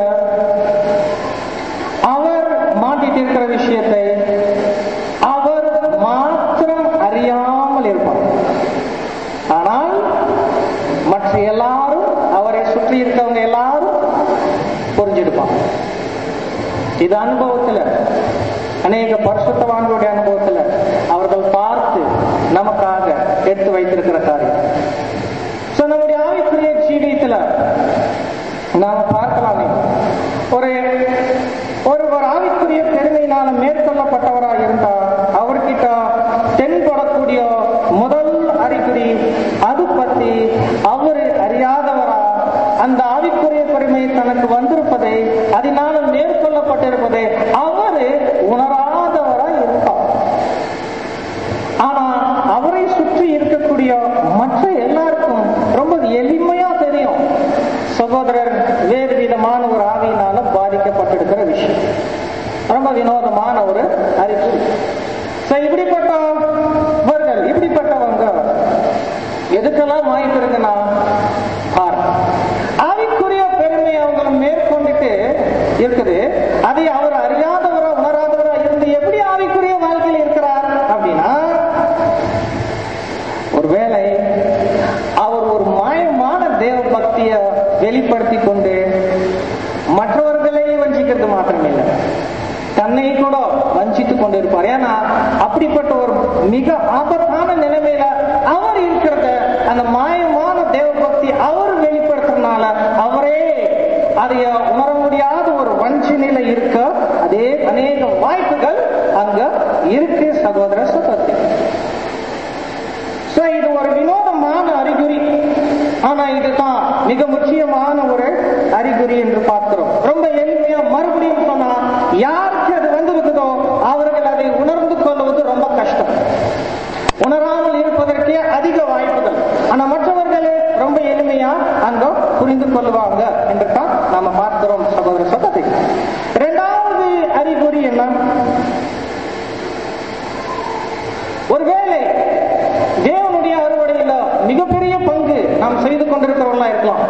அவர் மாட்டிட்டு இருக்கிற விஷயத்தை அவர் மாத்திரம் அறியாமல் இருப்பார் ஆனால் மற்ற எல்லாரும் அவரை சுற்றி இருக்கவங்க எல்லாரும் புரிஞ்சிருப்பாங்க இது அனுபவத்துல அநேக பரிசுத்தவான்களுடைய அனுபவத்துல அவர்கள் பார்த்து நமக்காக எடுத்து வைத்திருக்கிற காரியம் சோ நம்முடைய ஆவிக்குரிய ஜீவியத்துல நாம பார்க்கலாமே ஒரு ஒருவர் ஆவிக்குரிய பெருமையினால மேற்கொள்ளப்பட்டவராக இருந்தா அவர்கிட்ட தென்படக்கூடிய முதல் அறிகுறி அது பத்தி அவரு அறியாதவரா அந்த ஆவிக்குரிய பெருமை தனக்கு வந்திருப்பதை அதனால மேற்கொள்ளப்பட்டிருப்பதை அவரு உணராதவரா இருப்பார் ஆனா அவரை சுற்றி இருக்கக்கூடிய மற்ற எல்லாருக்கும் ரொம்ப எளிமையா தெரியும் சகோதரர் வேறு விதமான ஒரு ஆவியினால பாதிக்கப்பட்டிருக்கிற விஷயம் ரொம்ப வினோதமான ஒரு அறிகுறி So, இப்படிப்பட்டவர்கள் இப்படிப்பட்டவங்க எதுக்கெல்லாம் வாய்ப்பு இருக்குன்னா பாருங்க ஆவிக்குரிய பெருமை அவங்க மேற்கொண்டுட்டு இருக்குது அதை அவர் அறியாதவரா உணராதவரா இருந்து எப்படி ஆவிக்குரிய வாழ்க்கையில் இருக்கிறார் அப்படின்னா ஒருவேளை அவர் ஒரு மாயமான தேவ பக்திய வெளிப்படுத்தி கொண்டு மற்றவர்களை வஞ்சிக்கிறது மாத்திரமில்லை தன்னை கூட வஞ்சித்துக் கொண்டிருப்பார் ஏன்னா அப்படிப்பட்ட ஒரு மிக ஆபத்தான நிலைமையில அவர் இருக்கிறத அந்த மாயமான தேவ பக்தி அவர் வெளிப்படுத்துறதுனால அவரே அதை உணர முடியாத ஒரு வஞ்சனையில இருக்க அதே அநேக வாய்ப்புகள் அங்க இருக்கு சகோதர சகோதரி So, இது ஒரு வினோதமான அறிகுறி ஆனா இதுதான் மிக முக்கியமான ஒரு அறிகுறி என்று பார்க்கிறோம் ரொம்ப எளிமையா மறுபடியும் சொன்னா யாருக்கு அது வந்திருக்குதோ அவர்கள் அதை உணர்ந்து கொள்வது ரொம்ப ஒருவேளை தேவனுடைய அறுவடையில மிகப்பெரிய பங்கு நாம் செய்து கொண்டிருக்கிறவர்களா இருக்கலாம்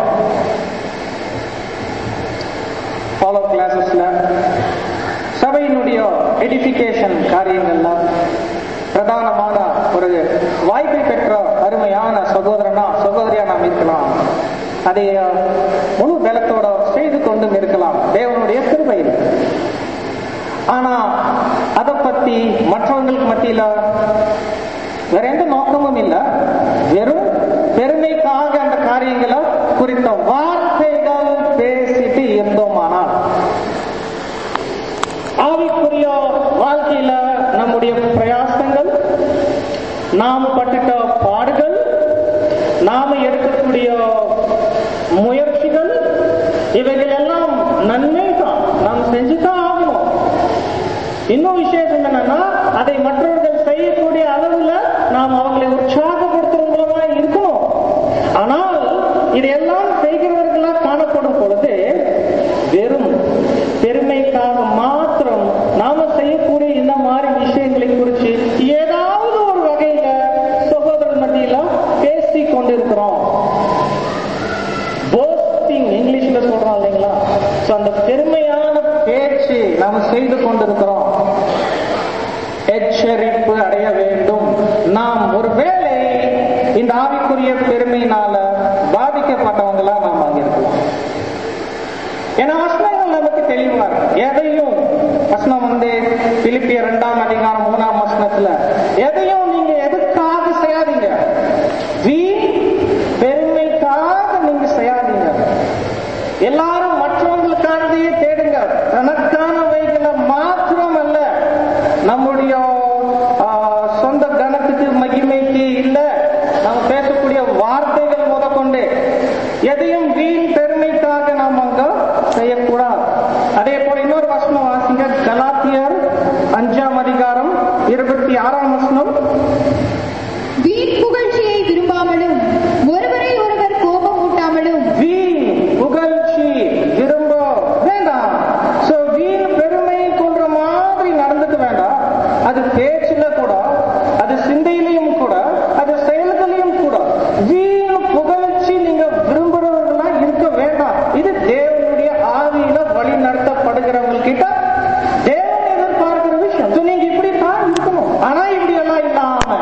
ஃபாலோ கிளாஸஸ்ல சபையினுடைய எடிபிகேஷன் காரியங்கள்ல பிரதானமான ஒரு வாய்ப்பை பெற்ற அருமையான சகோதரனா சகோதரியா நாம் இருக்கலாம் அதை அஹ், முழு பலத்தோட செய்து கொண்டும் இருக்கலாம் தேவனுடைய கிருபையில் ஆனா அதை பத்தி மற்றவங்களுக்கு மத்தியில வேற எந்த நோக்கமும் இல்ல வெறும் பெருமைக்காக அந்த காரியங்களை குறித்த வார்த்தைகள் பேசிட்டு இருந்தோமானால் ஆவிக்குரிய வாழ்க்கையில நம்முடைய பிரயாசங்கள் நாம் பட்டுட்ட பாடுகள் நாம எடுக்கக்கூடிய முயற்சிகள் இவைகள் எல்லாம் நன்மை தான் நாம் செஞ்சுதான் ஆகணும் இன்னும் விசேஷம் என்னன்னா அதை மற்றவர்கள் செய்யக்கூடிய அளவுல நாம் அவங்களை உற்சாகப்படுத்துற மூலமா இருக்கணும் ஆனால் இதையெல்லாம் செய்கிறவர்களா காணப்படும் பொழுது வெறும் பெருமைக்காக மாத்திரம் நாம செய்யக்கூடிய இந்த மாதிரி விஷயங்களை குறித்து ஏதாவது ஒரு வகையில சகோதரர் மத்தியில பேசி கொண்டிருக்கிறோம் போஸ்டிங் இங்கிலீஷ்ல சொல்றோம் இல்லைங்களா So, அந்த பெருமையான பேச்சு நாம் செய்து கொண்டிருக்கிறோம் எச்சரிப்பு அடைய வேண்டும் நாம் ஒருவேளை இந்த ஆவிக்குரிய பெருமையினால பாதிக்கப்பட்டவங்களா நாம் அங்க இருக்கலாம் ஏன்னா வசனங்கள் நமக்கு தெளிவா இருக்கு எதையும் வசனம் வந்து பிலிப்பிய இரண்டாம் அதிகாரம் மூணாம் வசனத்துல எதையும் நீங்க எதுக்காக செய்யாதீங்க வீண் பெருமைக்காக நீங்க செய்யாதீங்க எல்லாரும் மற்றவங்களுக்கானதையே தேடுங்க தனக்கானவைகளை மாத்திரம் அல்ல நம்முடைய ஆ, சொந்த கனத்துக்கு மகிமைக்கு இல்ல நம்ம பேசக்கூடிய வார்த்தைகள் முதற்கொண்டு எதையும் வீண் பெருமைக்காக நாம் அங்க செய்யக்கூடாது அதே போல இன்னொரு வசனம் வாசிங்க கலாத்தியர் அஞ்சாம் அதிகாரம் இருபத்தி ஆறாம் வசனம் வீண் புகழ்ச்சியை விரும்பாமலும் ஒருவரை ஒருவர் கோபம் ஊட்டாமலும் வீண் புகழ்ச்சி விரும்ப வேண்டாம் சோ வீண் பெருமை கொன்ற மாதிரி நடந்துக்க வேண்டாம் அது பேச்சுல கூட அது சிந்தையிலையும் கூட அது செயல்களையும் கூட வீண் புகழ்ச்சி நீங்க விரும்புறவர்களா இருக்க வேண்டாம் இது தேவனுடைய ஆவியில வழி நடத்தப்படுகிறவங்க கிட்ட தேவன் எதிர்பார்க்கிற விஷயம் So, நீங்க இப்படி தான் இருக்கணும் ஆனா இப்படி எல்லாம் இல்லாம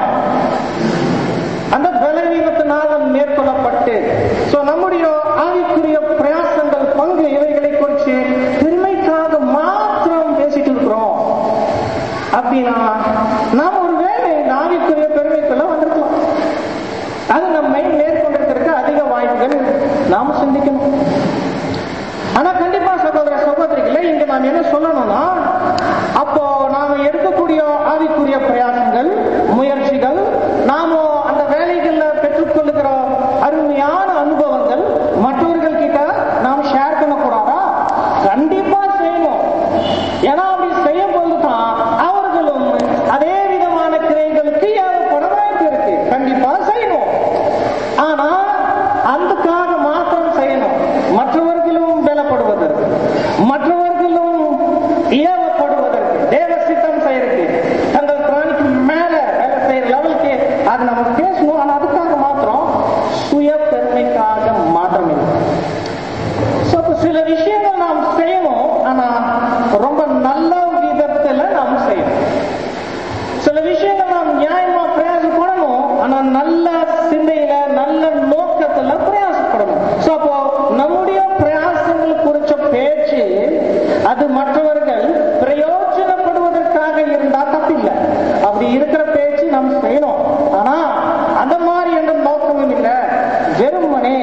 அந்த பலவீனத்தினால மேற்கொள்ளப்பட்டு சோ நம்முடைய ஆவிக்குரிய பிரயாசங்கள் பங்கு இவைகளை குறித்து பெருமைக்காக மாத்திரம் பேசிட்டு இருக்கிறோம் அப்படின்னா நாம் ஒருவேளை இந்த ஆவிக்குரிய பெருமைக்குள்ள வந்திருக்கலாம் அது நம்மை மேற்கொண்டிருக்கிறதுக்கு அதிக வாய்ப்புகள் நாம சிந்திக்கணும் ஆனா கண்டிப்பா சகோதர சகோதரிகளே இங்க நான் என்ன சொல்லணும்னா அப்போ நாம எடுக்கக்கூடிய ஆவிக்குரிய பிரயாசங்கள் முயற்சிகள் நாம அந்த வேலைகள்ல பெற்றுக்கொள்ளுகிற அருமையான அனுபவங்கள் மற்றவர்கள் கிட்ட நாம் ஷேர் பண்ணக்கூடாதா கண்டிப்பா செய்யணும் ஏன்னா அப்படி செய்யும் போதுதான் அவர்களும் அதே விதமான கிரைகளுக்கு ஏற்பட வாய்ப்பு இருக்கு கண்டிப்பா செய்யணும் ஆனா அதுக்காக மாத்திரம் செய்யணும் மற்றவர்களும் பலப்படுவதற்கு மற்றவர்களும் ஏவப்படுவதற்கு தேவ சித்தம் செய்யறதுக்கு தங்கள் பிராணிக்கு மேல வேலை செய்யற லெவலுக்கு அது நம்ம பேசணும் ஆனா அதுக்காக மாத்திரம் சுய பெருமைக்காக மாத்திரம் இல்லை So, அப்ப சில விஷயங்கள் நாம் செய்யணும் ஆனா ரொம்ப நல்ல விதத்துல நாம் செய்யணும் சில விஷயங்கள் நாம் நியாயமா பிரயாசப்படணும் ஆனா நல்ல சிந்தையில நல்ல நோக்கத்துல பிரயாசப்படணும் சோ அப்போ நம்முடைய பிரயாசங்கள் குறிச்ச பேச்சு அது மற்றவர்கள் பிரயோஜனப்படுவதற்காக இருந்தா தப்பில்லை அப்படி இருக்கிற பேச்சு நாம் செய்யணும் ஆனா அந்த மாதிரி எந்த நோக்கமும் இல்லை வெறுமனே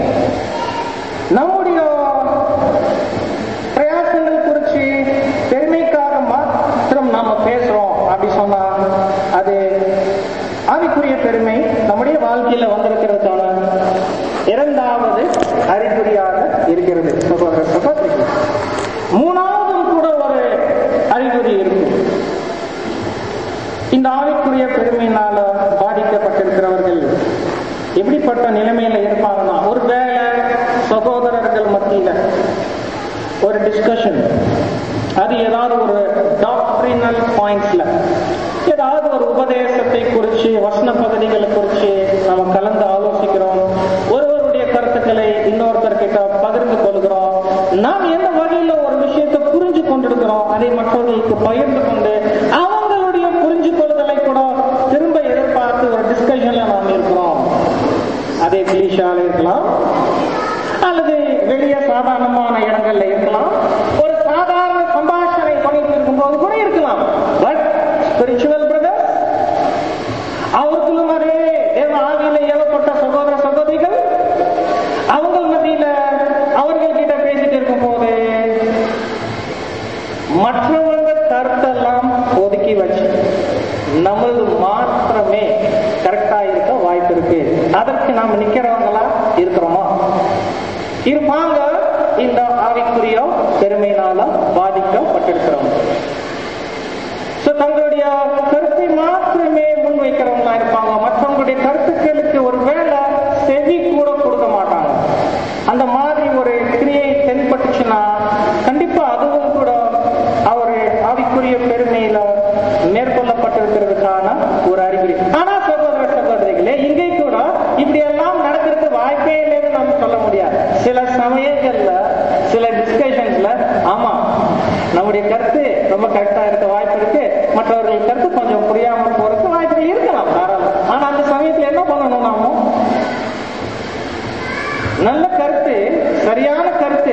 நம்முடைய பிரயாசங்கள் குறித்து பெருமைக்காக மாத்திரம் நாம பேசுறோம் அப்படி சொன்னா அது ஆவிக்குரிய பெருமை நம்முடைய வாழ்க்கையில வந்திருக்கிறதுக்கான இரண்டாவது அறிகுறியாக இருக்கிறது சகோதர சகோதரிகள் மூணாவது கூட ஒரு அறிகுறி இருக்கு இந்த ஆவிக்குரிய பெருமையினால பாதிக்கப்பட்டிருக்கிறவர்கள் எப்படிப்பட்ட நிலைமையில இருப்பாங்கன்னா ஒருவேளை சகோதரர்கள் மத்தியில ஒரு டிஸ்கஷன் அது ஏதாவது ஒரு டாக்டரினல் பாயிண்ட்ஸ்ல ஏதாவது ஒரு உபதேச வேதத்தை குறித்து வசன பகுதிகளை குறித்து நம்ம கலந்து ஆலோசிக்கிறோம் ஒருவருடைய கருத்துக்களை இன்னொருத்தர் கிட்ட பகிர்ந்து கொள்கிறோம் நாம் எந்த வகையில ஒரு விஷயத்தை புரிஞ்சு கொண்டிருக்கிறோம் அதை மற்றவர்களுக்கு பகிர்ந்து கொண்டு அவங்களுடைய புரிஞ்சு கொள்ளுதலை கூட திரும்ப எதிர்பார்த்து ஒரு டிஸ்கஷன்ல நாம் இருக்கிறோம் அதே கிளீஷால இருக்கலாம் அல்லது வெளியே சாதாரணமான இடங்கள்ல இருக்கலாம் ஒரு சாதாரண சம்பாஷணை பண்ணிட்டு இருக்கும்போது கூட இருக்கலாம் பட் ஸ்பிரிச்சுவல் பிரதர் அவர்களும் அதே தேவ ஆவியில ஏவப்பட்ட சகோதர சகோதரிகள் அவங்க மத்தியில அவர்கள் கிட்ட பேசிட்டு இருக்கும்போது மற்றவங்க கருத்தெல்லாம் ஒதுக்கி வச்சு நம்மளது மாத்திரமே கரெக்டா இருக்க வாய்ப்பு இருக்கு அதற்கு நாம் நிக்கிறவங்களா இருக்கிறோமா இருப்பாங்க இந்த ஆவிக்குரிய பெருமையினால பாதிக்கப்பட்டிருக்கிறவங்க So, தங்களுடைய கருத்தை மாத்திரமே முன்வைக்கிறவங்களா இருப்பாங்க மற்றவங்களுடைய கருத்துக்களுக்கு ஒரு வேலை செவி கூட கொடுக்க மாட்டாங்க அந்த மாதிரி ஒரு கிரியை தென்பட்டுச்சுன்னா கண்டிப்பா அதுவும் கூட அவர் ஆவிக்குரிய பெருமையில மேற்கொள்ளப்பட்டிருக்கிறதுக்கான ஒரு அறிகுறி ஆனா சகோதர சகோதரிகளே இங்கே கூட இப்படி எல்லாம் நடக்கிறதுக்கு வாய்ப்பே இல்லைன்னு நம்ம சொல்ல முடியாது சில சமயங்கள்ல சில டிஸ்கஷன்ஸ்ல ஆமா நம்முடைய கருத்து ரொம்ப கரெக்டா இருக்க வாய்ப்பு இருக்கு மற்றவர்கள் கருத்து கொஞ்சம் புரியாம போறதுக்கு வாய்ப்புகள் இருக்கலாம் தாராளம் ஆனா அந்த சமயத்துல என்ன பண்ணணும் நாம நல்ல கருத்து சரியான கருத்து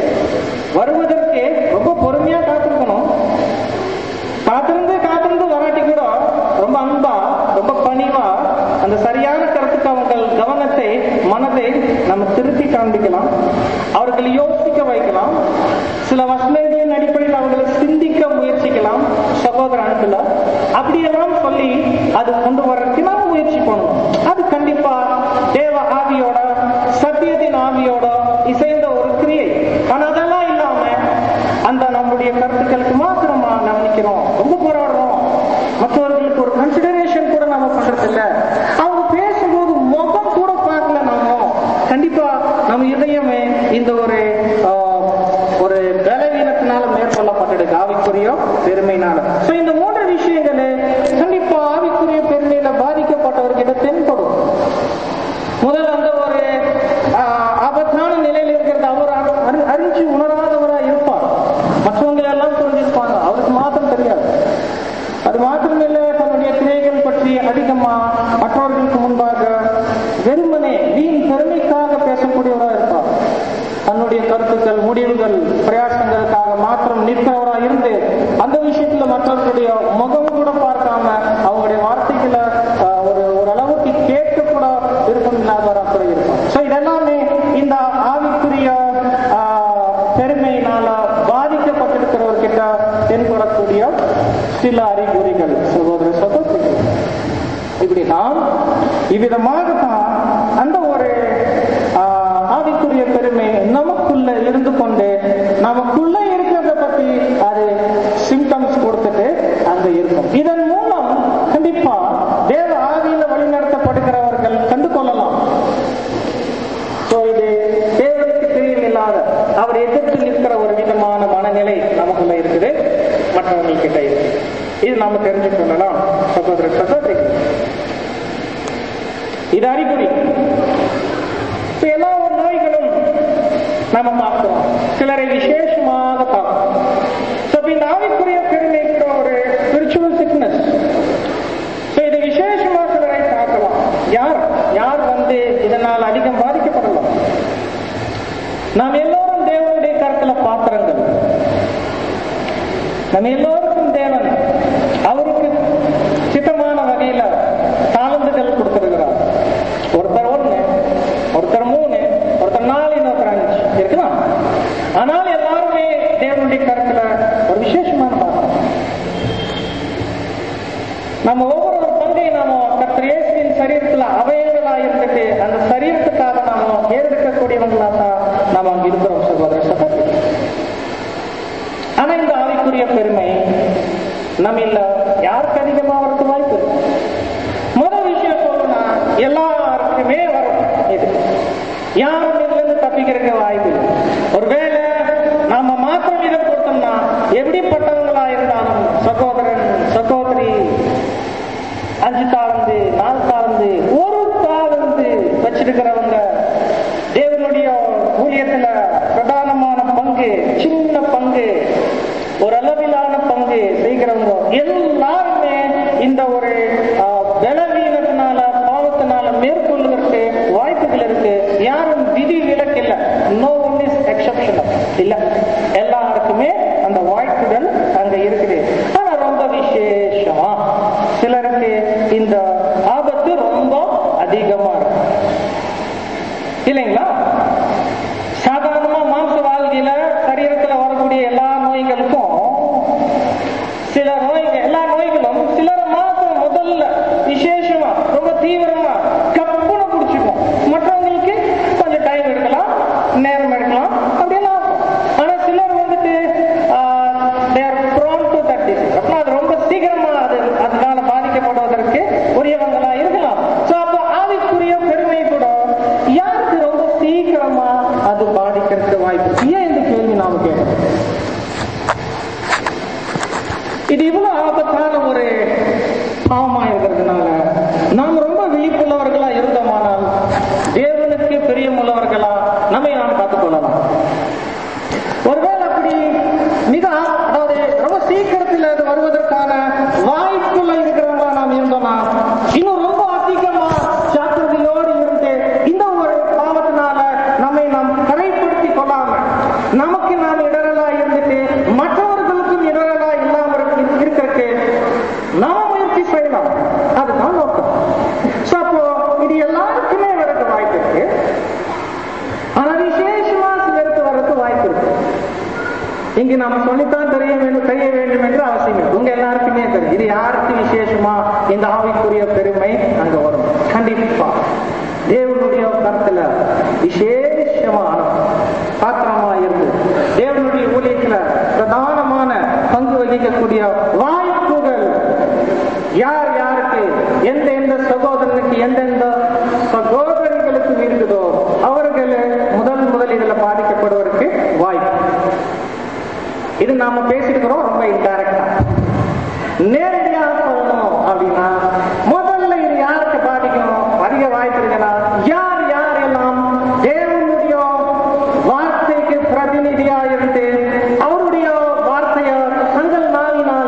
வருவதற்கு ரொம்ப பொறுமையா காத்திருக்கணும் காத்திருந்து காத்திருந்து வராட்டி கூட ரொம்ப அன்பா ரொம்ப பணிவா அந்த சரியான கருத்துக்கு அவங்கள் கவனத்தை மனதை நம்ம திருத்தி காண்பிக்கலாம் அவர்கள் யோசிக்க வைக்கலாம் சில வசனங்களின் அடிப்படையில் அவர்களை சிந்திக்க முயற்சிக்கலாம் சகோதர அன்புல அப்படியெல்லாம் சொல்லி அது கொண்டு வர்றதுக்கு நாம முயற்சி பண்ணணும் அது கண்டிப்பா தேவ ஆவியோட சத்தியத்தின் ஆவியோட இசைந்த ஒரு கிரியை ஆனா அதெல்லாம் இல்லாம அந்த நம்முடைய கருத்துக்களுக்கு மாத்திரமா நாம் நிக்கிறோம் ரொம்ப போராடுறோம் மற்றவர்களுக்கு ஒரு கன்சிடரேஷன் கூட நாம பண்றது இல்ல அவங்க பேசும்போது முகம் கூட பார்க்கல நாம கண்டிப்பா நம்ம இதயமே இந்த ஒரு ஆஹ், ஒரு பலவீனத்தினால மேற்கொள்ளப்பட்டது ஆவிக்குரிய பெருமையினால சோ இந்த மூன்று விஷயங்களே கண்டிப்பா ஆவிக்குரிய பெருமையில பாதிக்கப்பட்டவர்கிட்ட தென்படும் முதல் அந்த ஒரு ஆஹ், ஆபத்தான நிலையில் இருக்கிறது அவர் அறி- அறி- அறிஞ்சு உணராதவரா இருப்பார் மற்றவங்க எல்லாம் புரிஞ்சிருப்பாங்க அவருக்கு மாத்திரம் தெரியாது அது மாத்திரமில்ல தன்னுடைய கிரைகள் பற்றி அதிகமா மற்றவர்களுக்கு முன்பாக வெறுமனே வீண் பெருமைக்காக பேசக்கூடியவரா இருப்பார் தன்னுடைய கருத்துக்கள் முடிவுகள் பிரயாசங்களுக்காக மாத்திரம் நிற்கிறவரா இருந்து அந்த விஷயத்துல மற்றவர்களுடைய முகம் கூட பார்க்காம அவங்களுடைய வார்த்தைகளை ஆஹ், ஒரு ஒரு அளவுக்கு கேட்க கூட விருப்பம் இல்லாதவரா கூட இருப்பார் சோ இதெல்லாமே இந்த ஆவிக்குரிய ஆஹ், பெருமையினால பாதிக்கப்பட்டிருக்கிறவர்கிட்ட தென்படக்கூடிய சில அறிகுறிகள் சகோதர சகோதரிகள் இப்படி நாம் இவ்விதமாகத்தான் அந்த ஒரு ஆஹ், ஆவிக்குரிய பெருமை நமக்குள்ள இருந்து கொண்டு நமக்குள்ள இருக்கிறத பத்தி அது சிம்டம்ஸ் கொடுத்துட்டு அங்க இருக்கும் இதன் மூலம் கண்டிப்பா தேவ ஆவியில வழிநடத்தப்படுகிறவர்கள் கண்டு கொள்ளலாம் சோ இது தேவனுக்கு தெரியும் இல்லாத அவர் எதிர்த்து நிற்கிற ஒரு விதமான மனநிலை நமக்குள்ள இருக்குது மற்றவர்கள் கிட்ட இருக்கு இது நாம தெரிஞ்சு கொள்ளலாம் சகோதர சகோதரி இது அறிகுறி இப்ப எல்லா ஒரு நோய்களும் நம்ம பார்க்கிறோம் சிலரை விசேஷமாக பார்க்கிறோம் So, இப்ப இந்த ஆவிக்குரிய பெருமை கூட ஒரு ஸ்பிரிச்சுவல் சிக்னஸ் இது விசேஷமா சிலரை பார்க்கலாம் யார் யார் வந்து இதனால் அதிகம் பாதிக்கப்படலாம் நாம் எல்லோரும் தேவனுடைய கருத்துல பாத்திரங்கள் நம்ம எல்லோருக்கும் தேவன் அவருக்கு சித்தமான வகையில தாளந்துகள் கொடுத்திருக்கிறார் ஒருத்தர் ஒண்ணு ஒருத்தர் மூணு ஒருத்தர் நாலு இன்னொருத்தர் அஞ்சு இருக்கலாம் ஆனால் எல்லாருமே தேவனுடைய கருத்துல ஒரு விசேஷமான பாத்திரம் நம்ம ஒவ்வொரு ஒரு பங்கை நாம கர்த்தர் இயேசுவின் சரீரத்துல அவயங்களா இருந்துட்டு அந்த சரீரத்துக்காக நாம ஏறெடுக்கக்கூடியவங்களா தான் நாம அங்க இருக்கிறோம் சகோதர சகோதரி ஆனா இந்த ஆவிக்குரிய பெருமை நம்ம இல்ல யாருக்கு அதிகமா வரது வாய்ப்பு இருக்கு? முதல் விஷயம் சொல்லணும்னா எல்லாருக்குமே வரும் இது யாரும் இதுல இருந்து தப்பிக்கிறதுக்கு வாய்ப்பு இல்லை ஒருவேளை நாம மாத்திரம் இதை கொடுத்தோம்னா எப்படிப்பட்டவங்களா இருந்தாலும் சகோதரன் சகோதரி அஞ்சு தாளந்து நாலு தாளந்து ஒரு தாளந்து வச்சிருக்கிறவங்க தேவனுடைய ஊழியத்துல பிரதானமான பங்கு சின்ன பங்கு ஒரு அளவிலான பங்கு செய்கிறவங்க எல்லாருமே இந்த ஒரு ஆ, பலவீனத்தினால பாவத்தினால மேற்கொள்வதற்கு வாய்ப்புகள் இருக்கு யாரும் விதி விலக்கு இல்ல நோ ஒன் இஸ் எக்ஸப்ஷன் இல்ல எல்லாருக்குமே அந்த வாய்ப்புகள் அங்க இருக்குது ஆனா ரொம்ப விசேஷமா சிலருக்கு இந்த ஆபத்து ரொம்ப அதிகமா இருக்கு இல்லைங்களா சாதாரணமா மாம்ச வாழ்க்கையில சரீரத்துல வரக்கூடிய எல்லா நோய்களுக்கும் சில நோய்கள் எல்லா நோய்களும் சிலர் மாத்திரம் முதல்ல விசேஷமா ரொம்ப தீவிரமா கப்புன பிடிச்சிக்கும் மற்றவங்களுக்கு கொஞ்சம் டைம் எடுக்கலாம் நேரம் எடுக்கலாம் அப்படியெல்லாம் ஆகும். ஆனா சிலர் வந்துட்டு they're prone to that disease அப்போ அது ரொம்ப சீக்கிரமா அது அதனால பாதிக்கப்படுவதற்கு உரியவங்களா இருக்கலாம் சோ அப்போ ஆவிக்குரிய பெருமை கூட யாருக்கு ரொம்ப சீக்கிரமா அது பாதிக்கிறதுக்கு வாய்ப்பு இருக்கு? ஏன் இந்த கேள்வி நாம கேட்கணும் இது இவ்வளவு ஆபத்தான ஒரு பாவமா இருக்கிறதுனால நாம் ரொம்ப விழிப்புள்ளவர்களா இருந்தோமானால் தேவனுக்கு பிரியமுள்ளவர்களா நம்மை நாம் காத்துக்கொள்ளலாம் ஒருவேளை அப்படி மிக ஆ- அதாவது ரொம்ப சீக்கிரத்தில் அது வருவதற்கான வாய்ப்புள்ள இருக்கிறவங்களா நாம் இருந்தோம்னா இன்னும் ரொம்ப அதிகமா ஜாக்கிரதையோடு இருந்து இந்த ஒரு பாவத்தினால நம்மை நாம் கரைப்படுத்தி கொள்ளாம நமக்கு நாம் இடரலா இருந்துட்டு மற்றவர்களுக்கும் இடரலா இல்லாம இருக்கு- இருக்கிறதுக்கு நாம முயற்சி செய்யலாம் அதுதான் நோக்கம் So, அப்போ இது எல்லாருக்குமே வரது வாய்ப்பு இருக்கு ஆனா விசேஷமா சிலருக்கு வர்றதுக்கு வாய்ப்பு இருக்கு இங்கு நாம சொல்லித்தான் தெரிய வேண்டும் தெரிய வேண்டும் என்று அவசியம் இல்லை உங்க எல்லாருக்குமே தெரியும் இது யாருக்கு விசேஷமா இந்த ஆவிக்குரிய பெருமை அங்க வரும் கண்டிப்பா தேவனுடைய கருத்துல விசேஷமான பாத்திரமா இருந்து தேவனுடைய ஊழியத்துல பிரதானமான பங்கு வகிக்கக்கூடிய வாய்ப்புகள் யார் யாருக்கு எந்த எந்த சகோதரனுக்கு எந்தெந்த சகோதரிகளுக்கும் இருக்குதோ அவர்கள் முதல் முதல் இதுல பாதிக்கப்படுவதற்கு வாய்ப்பு இது நாம பேசிருக்கிறோம் ரொம்ப இன்டைரக்டா நேரடியா சொல்லணும் அப்படின்னா முதல்ல இது யாருக்கு பாதிக்கும் அதிக வாய்ப்பு இருக்குன்னா யார் யார் எல்லாம் தேவனுடைய வார்த்தைக்கு பிரதிநிதியா இருந்து அவருடைய வார்த்தைய தங்கள் நாளினால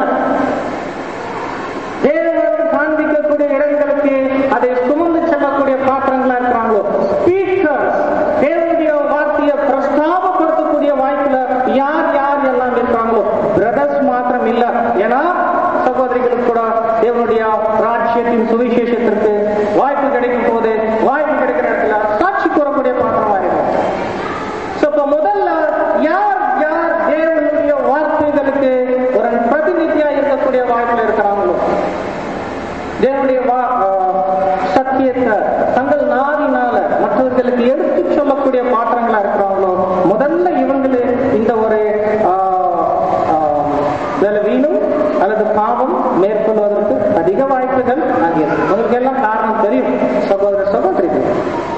தேவன் காண்பிக்கக்கூடிய இடங்களுக்கு அதை சுமந்து செல்லக்கூடிய பாத்திரங்களா இருக்கிறாங்களோ ஸ்பீக்கர் தேவனுடைய வார்த்தையை பிரஸ்தாபப்படுத்தக்கூடிய வாய்ப்புல யார் யார் எல்லாம் இருக்கிறாங்களோ பிரதர்ஸ் மாத்திரம் இல்ல ஏன்னா சகோதரிகளுக்கு கூட தேவனுடைய ராஜ்யத்தின் சுவிசேஷத்திற்கு வாய்ப்பு கிடைக்கும் போது வாய்ப்பு கிடைக்கிற இடத்துல சாட்சி கூறக்கூடிய பாத்திரமா இருக்கும் So, இப்ப முதல்ல யார் யார் தேவனுடைய வார்த்தைகளுக்கு ஒரு பிரதிநிதியா இருக்கக்கூடிய வாய்ப்புல இருக்கிறாங்களோ தேவனுடைய வா- ஆஹ் சத்தியத்தை தங்கள் நாவினால மற்றவர்களுக்கு எடுத்து சொல்லக்கூடிய பாத்திரங்களா இருக்கிறாங்களோ முதல்ல இவங்களு இந்த ஒரு ஆஹ், ஆஹ், பலவீனம் அல்லது பாவம் மேற்கொள்வதற்கு அதிக வாய்ப்புகள் அங்கே இருக்கு உங்களுக்கு எல்லாம் காரணம் தெரியும் சகோதர சகோதரிகள்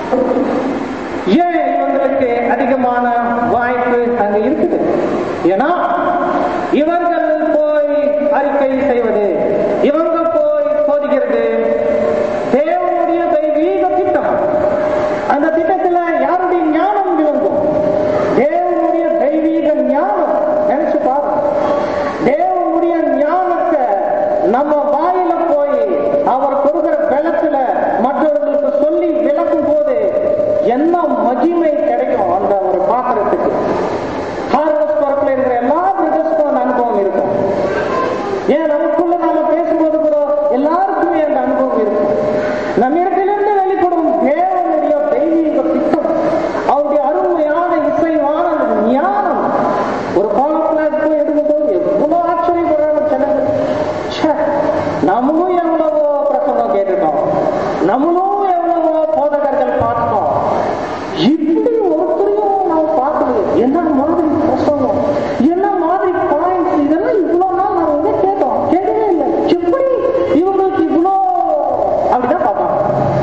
ஏன் இவங்களுக்கு அதிகமான வாய்ப்பு அங்க இருக்குது ஏன்னா இவர்கள் போய் அறிக்கை செய்வது இவங்க போய் போதிக்கிறது தேவனுடைய தெய்வீக திட்டம் அந்த திட்டத்துல யாருடைய ஞானம் விளங்கும் தேவனுடைய தெய்வீக ஞானம் நினைச்சு பாருங்க தேவனுடைய ஞானத்தை நம்ம வாயில போய் அவர் கொடுக்கிற பலத்துல மற்றவர்களுக்கு சொல்லி விளக்கும் போது என்ன மகிமை கிடைக்கும் அந்த ஒரு பாத்திரத்துக்கு ஹார்வஸ்ட் பரப்பில் இருக்கிற எல்லா பிரதர்ஸ்க்கும் அந்த அனுபவம் இருக்கும் ஏன் நமக்குள்ள நாம பேசும்போது கூட எல்லாருக்குமே அந்த அனுபவம் இருக்கும் நம்ம இடத்திலிருந்து வெளிப்படும் தேவனுடைய தெய்வீக திட்டம் அவருடைய அருமையான இசைவான அந்த ஞானம் ஒரு பாலத்துல போய் எடுக்கும்போது எவ்வளவு ஆச்சரியப்படுறாங்க ஜனங்கள் ச்சே, நம்மளும் எவ்வளவோ பிரசங்கம் கேட்டுட்டோம் நம்மளும் எவ்வளவோ போதகர்கள் பார்த்தோம் இப்படி ஒருத்தரையும் நான் பார்க்கல என்ன மாதிரி பிரசங்கம் என்ன மாதிரி பாயிண்ட்ஸ் இதெல்லாம் இவ்வளவு நாள் நான் எங்க கேட்டோம் கேட்கவே இல்லை எப்படி இவங்களுக்கு இவ்வளோ அப்படிதான் பார்ப்பாங்க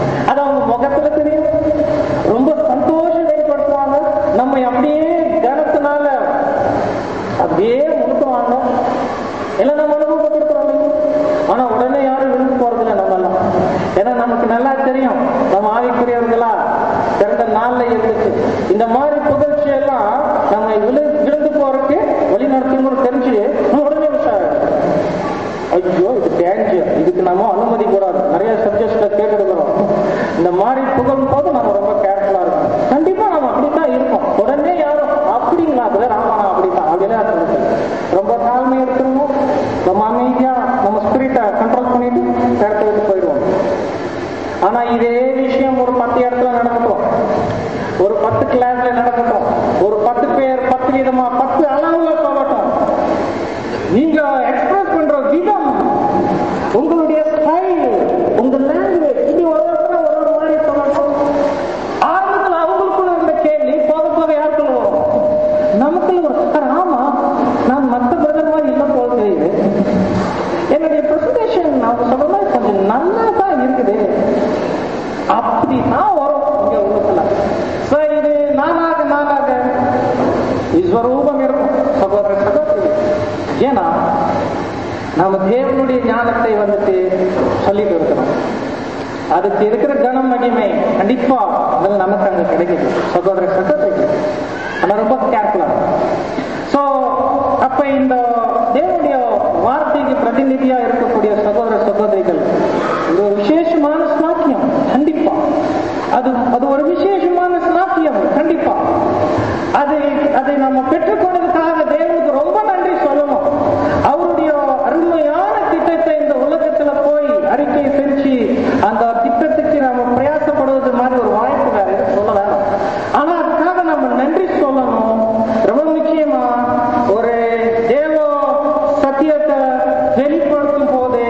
ஏன்னா நமக்கு நல்லா தெரியும் நம்ம ஆவிக்குரியவர்களா பிறந்த நாள்ல இருந்துச்சு இந்த மாதிரி புகழ்ச்சி எல்லாம் நம்ம விழு விழுந்து போறதுக்கு வழி நடத்தணும்னு தெரிஞ்சு நம்ம உடனே விசாரி ஐயோ இது டேஞ்சர் இதுக்கு நம்ம அனுமதி கூடாது நிறைய சப்ஜெக்ட்ஸ்ல கேட்டுடுக்கிறோம் இந்த மாதிரி புகழும் போது நம்ம ரொம்ப கேர்ஃபுல்லா இருக்கணும் கண்டிப்பா நம்ம அப்படித்தான் இருக்கோம் உடனே யாரும் அப்படிங்களா அது ராமனா அப்படித்தான் அப்படிலாம் சொல்லுது ரொம்ப தாழ்மை இருக்கணும் ரொம்ப அமைதியா நம்ம ஸ்பிரிட்டை கண்ட்ரோல் பண்ணிட்டு இடத்த விட்டு போயிடுவோம் ஆனா இதே விஷயம் ஒரு பத்து இடத்துல நடக்கட்டும் ஒரு பத்து கிளாஸ்ல நடக்கட்டும் ஒரு பத்து பேர் பத்து விதமா பத்து அளவுல சொல்லட்டும் நீங்க எக்ஸ்பிரஸ் பண்ற விதம் உங்களுடைய ஸ்டைல் உங்க லாங்குவேஜ் இது ஒரு ஒருத்தர் ஒரு ஒரு மாதிரி சொல்லணும் ஆரம்பத்துல அவங்களுக்குள்ள இருந்த கேள்வி போக போக யாருக்குள்ள வரும் நமக்குள்ள ஒரு சார் ஆமா நான் மற்ற பிரதர் மாதிரி இல்லை போல தெரியுது என்னுடைய பிரசன்டேஷன் அவங்க சொல்ற மாதிரி கொஞ்சம் நல்லா தான் இருக்குது அப்படிதான் வரும் இங்க உள்ளத்துல So, இது நானாக நானாக விஸ்வரூபம் இருக்கும் சகோதர சகோதரி ஏன்னா நாம தேவனுடைய ஞானத்தை வந்துட்டு சொல்லிட்டு இருக்கிறோம் அதுக்கு இருக்கிற கனம் மகிமை கண்டிப்பா அதில் நமக்கு அங்க கிடைக்குது சகோதர சகோதரி ஆனா ரொம்ப கேர்ஃபுல்லா சோ அப்ப இந்த தேவனுடைய வார்த்தைக்கு பிரதிநிதியா இருக்கக்கூடிய சகோதர சகோதரிகள் இது ஒரு விசேஷமான ஸ்லாக்கியம் கண்டிப்பா அது அது ஒரு விசேஷமான ஸ்லாக்கியம் கண்டிப்பா அதை அதை நம்ம பெற்றுக்கொண்டதுக்காக தேவனுக்கு ரொம்ப நன்றி சொல்லணும் அவருடைய அருமையான திட்டத்தை இந்த உலகத்துல போய் அறிக்கை செஞ்சு அந்த திட்டத்துக்கு நாம பிரயாசப்படுவது மாதிரி ஒரு வாய்ப்பு வேற எதுவும் சொல்ல வேணாம் ஆனா அதுக்காக நம்ம நன்றி சொல்லணும் ரொம்ப முக்கியமா ஒரு தேவ சத்தியத்தை வெளிப்படுத்தும் போது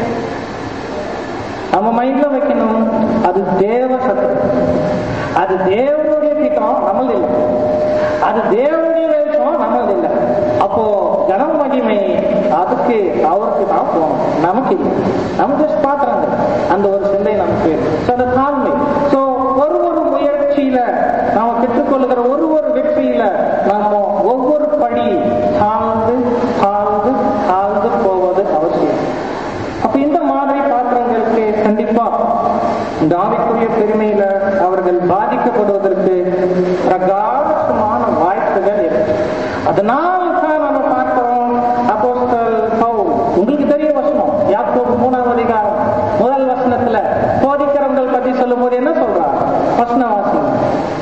நம்ம மைண்ட்ல வைக்கணும் அது தேவ சத்தியம் அது தேவனுடைய திட்டம் நம்மளது இல்லை அது தேவனுடைய வெளிச்சம் நம்மளது இல்லை அப்போ கனம் மகிமை அதுக்கு அவருக்கு தான் போகணும் நமக்கு இல்லை நம்ம ஜஸ்ட் பாக்குறாங்க அந்த ஒரு சிந்தை நமக்கு So, அந்த தாழ்மை ஸோ ஒரு ஒரு முயற்சியில நாம பெற்றுக்கொள்ளுகிற ஒரு ஒரு வெற்றியில நாம ஒவ்வொரு படி தாழ்ந்து தாழ்ந்து தாழ்ந்து போவது அவசியம் அப்ப இந்த மாதிரி பாத்திரங்களுக்கு கண்டிப்பா இந்த ஆவிக்குரிய பெருமையில அவர்கள் பாதிக்கப்படுவதற்கு பிரகாசமான வாய்ப்புகள் இருக்கு அதனால தான் நம்ம பார்க்கிறோம் அப்போஸ்தல் பவுல் உங்களுக்கு தெரிய வசனம் யாக்கோபு மூணாவது அதிகாரம் முதல் வசனத்துல போதிக்கிறவங்கள் பத்தி சொல்லும் போது என்ன சொல்றார் வசன வாசனம்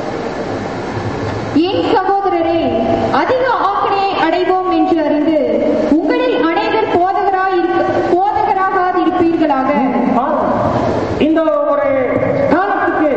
என் சகோதரரே அதிக ஆக்கினையை அடைவோம் என்று அறிந்து உங்களில் அநேகர் போதகராய் போதகராகாதிருப்பீர்களாக பாருங்க. இந்த ஒரு ஸ்தானத்துக்கு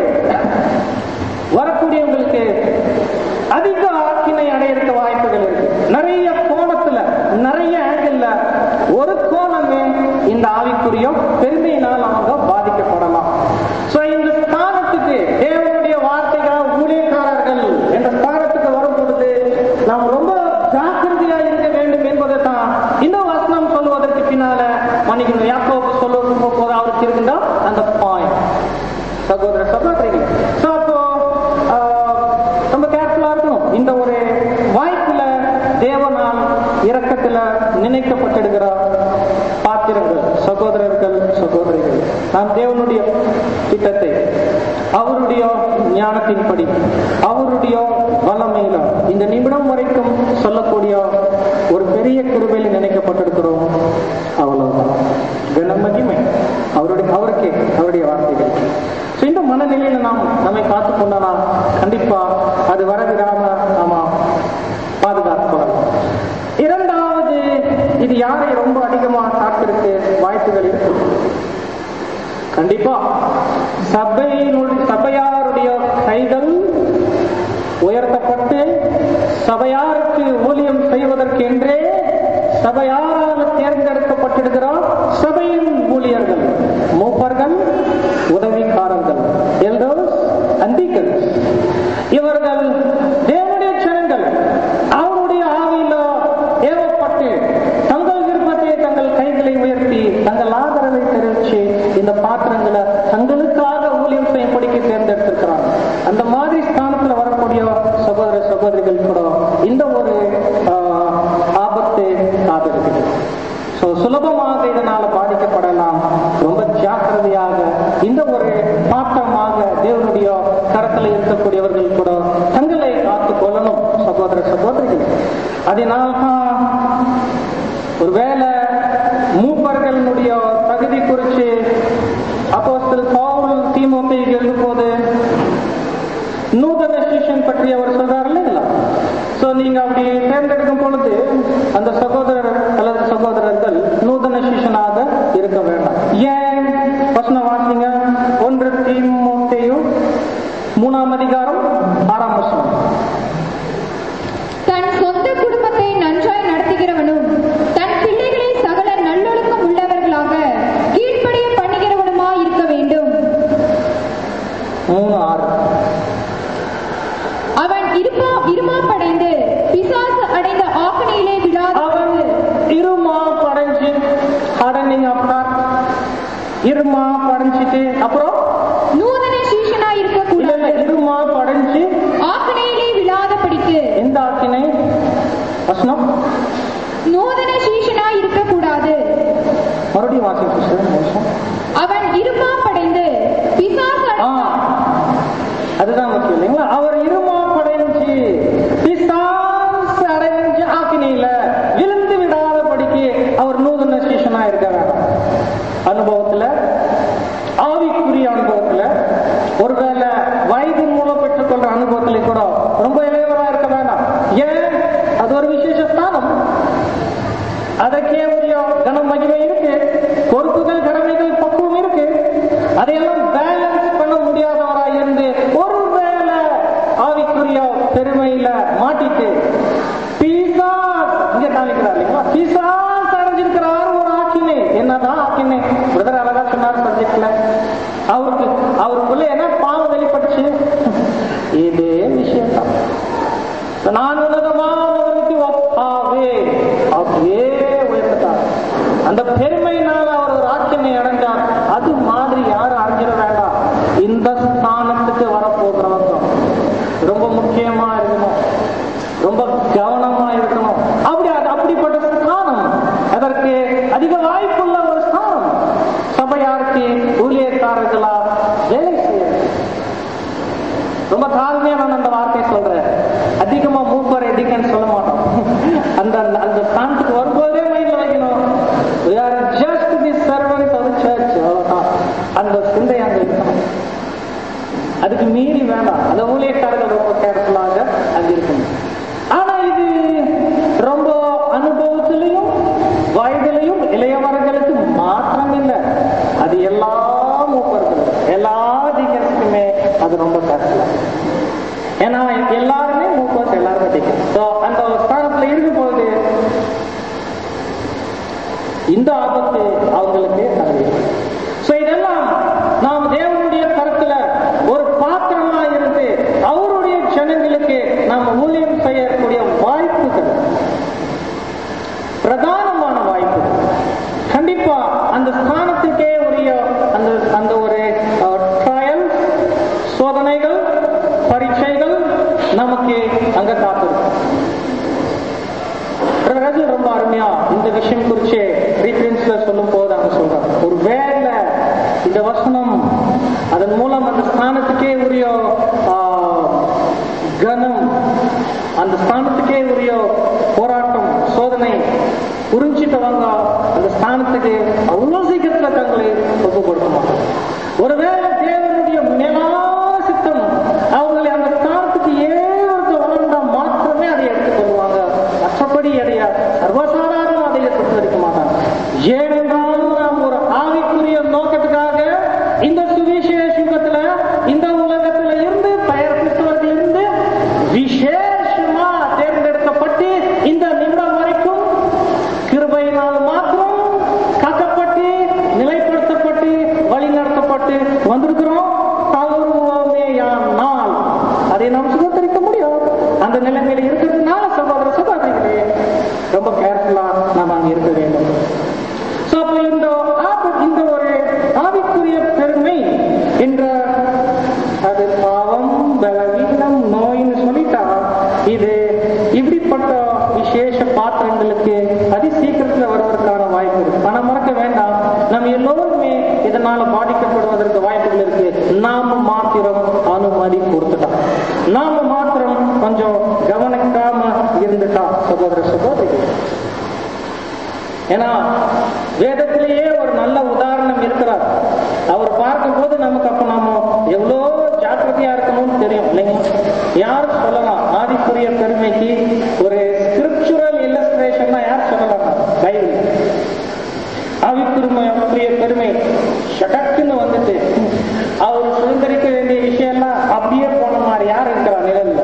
வரக்கூடியவங்களுக்கு அதிக ஆக்கினை அடையிறதுக்கு வாய்ப்புகள் இருக்கு நிறைய கோணத்துல நிறைய ஆங்கிள் ஒரு கோணமே இந்த ஆவிக்குரிய பெருமையினால் அவங்க பாதிக்கப்படலாம் சோ இந்த ஸ்தானத்துக்கு தேவனுடைய வார்த்தைகள் ஊழியக்காரர்கள் என்ற ஸ்தானத்துக்கு வரும் பொழுது நாம் ரொம்ப ஜாக்கிரதையா இருக்க வேண்டும் என்பதை தான் இந்த வசனம் சொல்வதற்கு பின்னால மன்னிக்கணும் யாக்கோபு சொல்லுவது போது அவருக்கு இருக்கின்ற அந்த பாயிண்ட் சகோதர சகோதரிகள் So, அப்போ ஆஹ், ரொம்ப கேர்ஃபுல்லா இருக்கணும் இந்த ஒரு வாய்ப்புல தேவனால் இரக்கத்துல நினைக்கப்பட்டிருக்கிற பாத்திரங்கள் சகோதரர்கள் சகோதரிகள் நாம் தேவனுடைய திட்டத்தை அவருடைய ஞானத்தின்படி அவருடைய வல்லமையில இந்த நிமிடம் வரைக்கும் சொல்லக்கூடிய ஒரு பெரிய கிருபையில் நினைக்கப்பட்டிருக்கிறோம் அவ்வளவுதான் கனமகிமை அவருடைய அவருக்கே அவருடைய வார்த்தைகள் So, இந்த மனநிலையில நாம் நம்மை காத்துக் கொண்டனா கண்டிப்பா அது வரவிடாம நாம பாதுகாத்துக்கொள்ளலாம் இரண்டாவது இது யாரை ரொம்ப அதிகமா தாக்கிற்கு வாய்ப்புகள் இருக்கு கண்டிப்பா சபையினுடைய சபையாருடைய கைகள் உயர்த்தப்பட்டு சபையாருக்கு ஊழியம் செய்வதற்கு என்றே சபையாரால் தேர்ந்தெடுக்கப்பட்டிருக்கிறார் சபையின் ஊழியர்கள் மூப்பர்கள் உதவிக்காரர்கள் எல்டர்ஸ் அண்டிகல் இவர்கள் தேவனுடைய ஜனங்கள் அவருடைய ஆவியில ஏவப்பட்டு தங்கள் விருப்பத்தை தங்கள் கைகளை உயர்த்தி தங்கள் ஆதரவை தெரிவித்து இந்த பாத்திரங்களை தங்களுக்காக ஊழியம் செய்யும்படிக்கு தேர்ந்தெடுத்திருக்கிறாங்க அந்த மாதிரி ஸ்தானத்துல வரக்கூடிய சகோதர சகோதரிகள் கூட இந்த ஒரு ஆஹ், ஆபத்து காத்திருக்குது சோ சுலபமாக இதனால பாதிக்கப்படலாம் ரொம்ப ஜாக்கிரதையாக இந்த ஒரு பாத்திரமாக தேவனுடைய கரத்தில் இருக்கக்கூடியவர்கள் கூட தங்களை காத்துக் கொள்ளணும் சகோதர சகோதரிகள் அதனால்தான் ஒருவேளை மூப்பர்களுடைய தகுதி குறித்து அப்போஸ்தலர் பவுல் தீமோத்தேயுக்கு எழுதும்போது நூதன சிஷ்யன் பற்றி அவர் சொல்றாரு இல்லைங்களா சோ நீங்க அப்படி தேர்ந்தெடுக்கும் பொழுது அந்த சகோதரர் அல்லது சகோதரர்கள் நூதன சிஷ்யனாக இருக்க வேண்டாம் ஏன் வசனம் வாசிங்க ஒன்று தீமோத்தேயும் மூணாம் அதிகாரம் ஆறாம் வசனம் தன் சொந்த குடும்பத்தை நன்றாய் நடத்துகிறவனும் தன் பிள்ளைகளை சகல நல்லொழுக்கம் உள்ளவர்களாக கீழ்ப்படிய பண்ணுகிறவனுமாய் இருக்க வேண்டும் மூணு ஆறு அவன் இருமா இருமாப்படைந்து பிசாசு அடைந்த ஆக்கணையிலே விழாத அவன் இருமா படைஞ்சு அடனிங்க அப்புறம் இருமா படைஞ்சிட்டு அப்புறம் நூதன சீஷனாய் இல்ல இருக்கக்கூடாது இல்ல இருமா படைஞ்சு ஆக்கணையிலே விழாதபடிக்கு எந்த ஆக்கினை வசனம் நூதன சீஷனாய் இருக்கக்கூடாது மறுபடியும் வாசிங்க sister, ஒரு நிமிஷம். அவன் இருமாப்படைந்து பிசாசு ஆ, அதுதான் முக்கியம் இல்லைங்களா அவர் இருமா படைஞ்சு பிசாசு அடைஞ்சு ஆக்கினையில விழுந்து விடாதபடிக்கு அவர் நூதன சீஷனா இருக்க வேண்டாம் அனுபவத்துல ஆவிக்குரிய அனுபவத்துல ஒருவேளை வயது மூலம் பெற்றுக்கொள்ற அனுபவத்துல கூட ரொம்ப இளையவரா இருக்க வேண்டாம் ஏன் அது ஒரு விசேஷ ஸ்தானம் அதற்கே உரிய கன மகிமை இருக்கு பொறுப்புகள் கடமைகள் பக்குவம் இருக்கு அதையெல்லாம் பேலன்ஸ் பண்ண முடியாதவரா இருந்து ஒருவேளை ஆவிக்குரிய பெருமையில மாட்டிட்டு பிசாஸ் இங்க காமிக்கிறார் இல்லைங்களா பிசாஸ் அடைஞ்சிருக்கிறார் ஒரு ஆக்கினை என்னதான் ஆக்கினை பிரதர் அழகா சொன்னார் சப்ஜெக்ட்ல அவருக்கு அவருக்குள்ள என்ன பாவம் வெளிப்பட்டுச்சு இதே விஷயம் தான் நான் உன்னதமானவருக்கு ஒப்பாவே அப்படியே உயர்ந்துட்டார் அந்த பெருமையினால் அவர் ஒரு ஆக்கினை அடைஞ்சார் அது மாதிரி யாரும் அடைஞ்சிட வேண்டாம் இந்த ஸ்தானத்துக்கு வரப்போகிறவங்க ரொம்ப முக்கியமா இருக்கணும் ரொம்ப கவனமா இருக்கணும் அப்படி அது அப்படிப்பட்ட ஸ்தானம் அதற்கு அதிக வாய்ப்புள்ள ஒரு ஸ்தானம் சபையாருக்கு ஊழியக்காரர்களா வேலை செய்யணும் ரொம்ப தாழ்மையா நான் அந்த வார்த்தையை சொல்றேன் அதிகமா மூப்பர் எடிக்கன்னு சொல்ல மாட்டோம் அந்த அந்த ஸ்தானத்துக்கு வரும்போதே மைண்ட்ல வைக்கணும் we are just the servants of the church அவ்வளவுதான் அந்த சிந்தை அங்க இருக்கணும் அதுக்கு மீறி வேண்டாம் அந்த ஊழியக்காரர்கள் ரொம்ப கேர்ஃபுல்லாக அங்க இருக்கணும் ஆனா இது ரொம்ப அனுபவத்திலையும் வயதிலையும் இளையவர்களுக்கு மாற்றம் இல்லை அது எல்லா மூப்பர்களும் எல்லா டீச்சர்ஸுக்குமே அது ரொம்ப கஷ்டம் ஏன்னா எல்லாருமே மூப்பர்ஸ் எல்லாருமே டீச்சர் ஸோ அந்த ஸ்தானத்துல இருக்கும்போது இந்த ஆபத்து அவங்களுக்கு அது ஸோ இதெல்லாம் நாம் தேவனுடைய கருத்துல ஒரு பாத்திரமா இருந்து அவருடைய ஜனங்களுக்கு நாம் ஊழியம் செய்யக்கூடிய வாய்ப்புகள் பிரதானமான வாய்ப்புகள் கண்டிப்பா அந்த ஸ்தானத்துக்கே உரிய அந்த அந்த ஒரு ட்ரையல் சோதனைகள் பரீட்சைகள் நமக்கு அங்க காத்திருக்கும் ரகு ரொம்ப அருமையா இந்த விஷயம் குறிச்சு ரீஃபரன்ஸ்ல சொல்லும் போது அவங்க சொல்றாங்க ஒரு வேலை இந்த வசனம் அதன் மூலம் அந்த ஸ்தானத்துக்கே உரிய ஆ, கனம் அந்த ஸ்தானத்துக்கே உரிய போராட்டம் சோதனை புரிஞ்சிட்டவங்க அந்த ஸ்தானத்துக்கு அவ்வளவு சீக்கிரத்துல தங்களை ஒப்பு கொடுக்க மாட்டாங்க ஒருவேளை தேவனுடைய மேலான சித்தம் அவங்களை அந்த ஸ்தானத்துக்கு ஏறது வளர்ந்தா மாத்திரமே அதை எடுத்துக்கொள்வாங்க மற்றபடி அடைய சர்வசாதாரணம் அதை எடுத்துக்க மாட்டாங்க ஏனென்றால் நாம் ஒரு ஆவிக்குரிய நோக்கத்துக்காக இந்த சுவிசேஷ யுகத்துல இந்த உலகத்துல இருந்து பெயர் கிறிஸ்தவர்கள் இருந்து விசேஷமா தேர்ந்தெடுக்கப்பட்டு இந்த நிமிடம் வரைக்கும் கிருபையினால் மாத்திரம் காக்கப்பட்டு நிலைப்படுத்தப்பட்டு வழிநடத்தப்பட்டு வந்திருக்கிறோம் தவறுவோமேயானால் அதை நாம் சுதந்திரிக்க முடியும் அந்த நிலைமையில இருக்கிறதுனால சகோதர சகோதரிகளே ரொம்ப கேர்ஃபுல்லா நாம் அங்க இருக்க வேண்டும் So, அப்ப இந்த ஆபத்து- இந்த ஒரு ஆவிக்குரிய பெருமை நாம மாத்திரம் அனுமதி கொடுத்துட்டான் நாம மாத்திரம் கொஞ்சம் கவனிக்காம இருந்துட்டா சகோதர சகோதரி ஏன்னா வேதத்திலேயே ஒரு நல்ல உதாரணம் இருக்கிறார் அவர் பார்க்கும்போது நமக்கு அப்ப நாம எவ்வளோ ஜாக்கிரதையா இருக்கணும்னு தெரியும் இல்லைங்களா யார் சொல்லலாம் ஆதிக்குரிய பெருமைக்கு ஒரு ஸ்கிரிப்சுரல் இல்லஸ்ட்ரேஷன் யார் சொல்லலாம் பைபிள் ஆவிக்குரிய பெருமை ஷடக்குன்னு வந்துட்டு அவர் சுதந்திரிக்க வேண்டிய விஷயம் எல்லாம் அப்படியே போன மாதிரி யார் இருக்கிறா நிழல்ல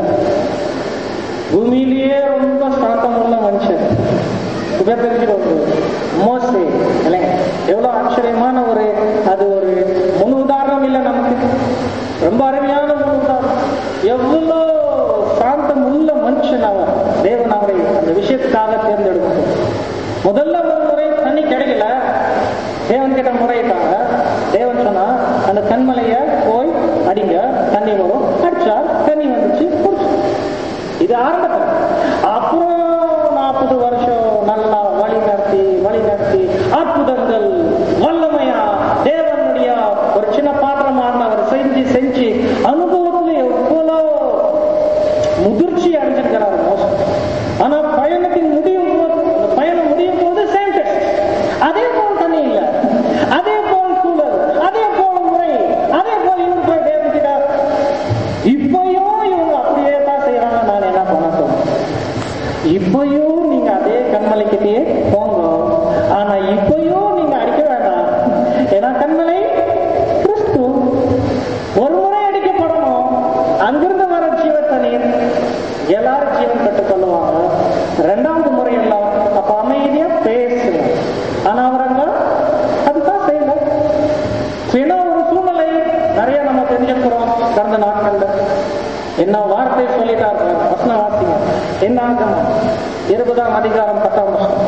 பூமியிலேயே ரொம்ப சாத்தம் உள்ள மனுஷன் இதை தெரிஞ்சுக்கோங்க மோசே இல்லைங்க எவ்வளவு ஆச்சரியமான ஒரு அது ஒரு முன் உதாரணம் இல்லை நமக்கு ரொம்ப அருமையான முன் உதாரணம் எவ்வளோ சாந்தம் உள்ள மனுஷன் அவர் தேவன் அவரை அந்த விஷயத்துக்காக தேர்ந்தெடுக்கும் முதல்ல ஒரு முறை தண்ணி கிடைக்கல தேவன் கிட்ட முறையிட்டாங்க தேவன் சொன்னா அந்த கண்மலைய போய் அடிங்க தண்ணி வரும் அடிச்சா தண்ணி வந்துச்சு குடிச்சு இது ஆரம்பத்தில் அப்புறம் நாற்பது வருஷம் நல்லா வழி நடத்தி வழி நடத்தி அற்புதங்கள் வல்லமையா தேவனுடைய ஒரு சின்ன பாத்திரமான அவர் செஞ்சு செஞ்சு அனுபவத்துல எவ்வளோ முதிர்ச்சி அடைஞ்சிருக்கிறார் மோசம் ஆனா பயணத்தின் முடியும் போது அந்த பயணம் முடியும் போது சேம் அதே போல் தண்ணி இல்ல அதே போல் சூழல் அதே போல் முறை அதே போல் இவங்க போய் தேவகிட்ட இப்பயும் இவங்க அப்படியே தான் செய்யறாங்க நான் என்ன பண்ண சொல்றேன் இப்பயும் நீங்க அதே கண்மலைக்கிட்டே போங்க ஆனா இப்பயும் நீங்க அடிக்க வேண்டாம் ஏன்னா கண்மலை கிறிஸ்து ஒரு முறை அடிக்கப்படணும் அங்கிருந்து வர ஜீவ தண்ணீர் எல்லாரும் ஜீவன் கற்றுக் கொள்ளுவாங்க ரெண்டாவது முறை எல்லாம் அப்ப அமைதியா பேசுங்க ஆனா அவரங்க அதுதான் செய்யல ஏன்னா ஒரு சூழ்நிலை நிறைய நம்ம தெரிஞ்சுக்கிறோம் கடந்த நாட்கள்ல என்ன வார்த்தை சொல்லிட்டார் வசன வாசிங்க என்ன ஆகும் இருபதாம் அதிகாரம் பத்தாம் வருஷம்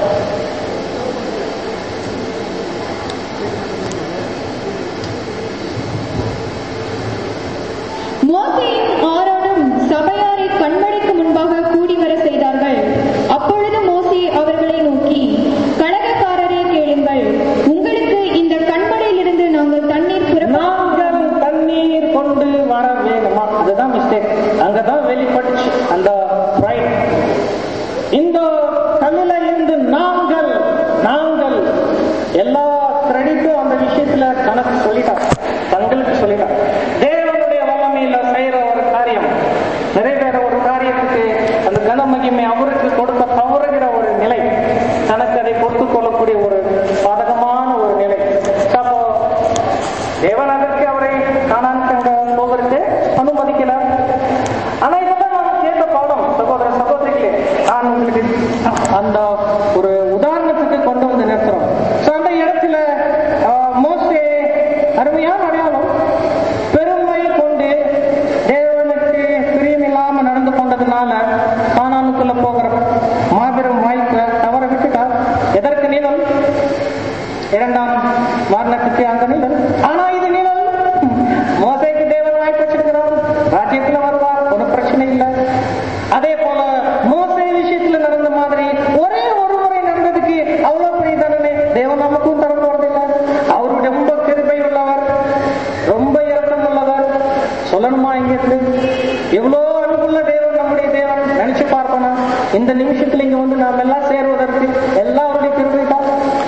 மோசேயும் ஆரோனும் சபையாரை கண்மலைக்கு முன்பாக கூடி வர செய்தார்கள் அப்பொழுது மோசே அவர்களை நோக்கி கழகக்காரரே கேளுங்கள் உங்களுக்கு இந்த கண்மலையிலிருந்து நாங்கள் தண்ணீர் புறப்ப நாங்கள் தண்ணீர் கொண்டு வர வேணுமா அதுதான் மிஸ்டேக் அங்கதான் வெளிப்பட்டுச்சு அந்த pride. இந்த தமிழ இருந்து நாங்கள் நாங்கள் எல்லா கிரெடிட்டும் அந்த விஷயத்துல கணக்கு சொல்லிட்டார் தங்களுக்கு சொல்லிட்டார் தேவனுடைய வல்லமையில செய்யற ஒரு காரியம் நிறைவேற ஒரு காரியத்துக்கு அந்த கன மகிமை அவருக்கு கொடுக்க தவறுகிற ஒரு நிலை தனக்கு அதை பொறுத்துக் கொள்ளக்கூடிய ஒரு பாதகமான ஒரு நிலை அப்போ தேவன் அதற்கு அவரை காணான் கண்ட போவதற்கு அனுமதிக்கல ஆனா இதுதான் நாம் கேட்ட பாடம் சகோதர சகோதரிகளே நான் உங்களுக்கு அந்த ஒரு உதாரணத்துக்கு கொண்டு வந்து நிறுத்துறோம் So, அந்த இடத்துல ஆஹ், மோசே அருமையான அடையாளம் பெருமை கொண்டு தேவனுக்கு பிரியமில்லாம நடந்து கொண்டதுனால காணானுக்குள்ள போகிற மாபெரும் வாய்ப்பை தவற விட்டுட்டார் எதற்கு நீளம் இரண்டாம் மரணத்துக்கு அந்த நிழல் ஆனா இது நிழல் மோசைக்கு தேவன் வாய்ப்பு வச்சிருக்கிறார் ராஜ்யத்துல வருவார் ஒரு பிரச்சனை இல்லை அதே போல மோசை விஷயத்துல நடந்த மாதிரி ஒரே ஒரு முறை நடந்ததுக்கு அவ்வளவு பெரிய தண்டனை தேவன் நமக்கும் தர போறதில்லை அவர் ரொம்ப கிருபை உள்ளவர் ரொம்ப இரக்கம் உள்ளவர் சொல்லணுமா இங்க இருந்து எவ்வளோ அன்புள்ள தேவன் நம்முடைய தேவன் நினைச்சு பார்க்கணும் இந்த நிமிஷத்துல இங்க வந்து நாம் எல்லாம் சேருவதற்கு எல்லாருடைய கிருபை தான்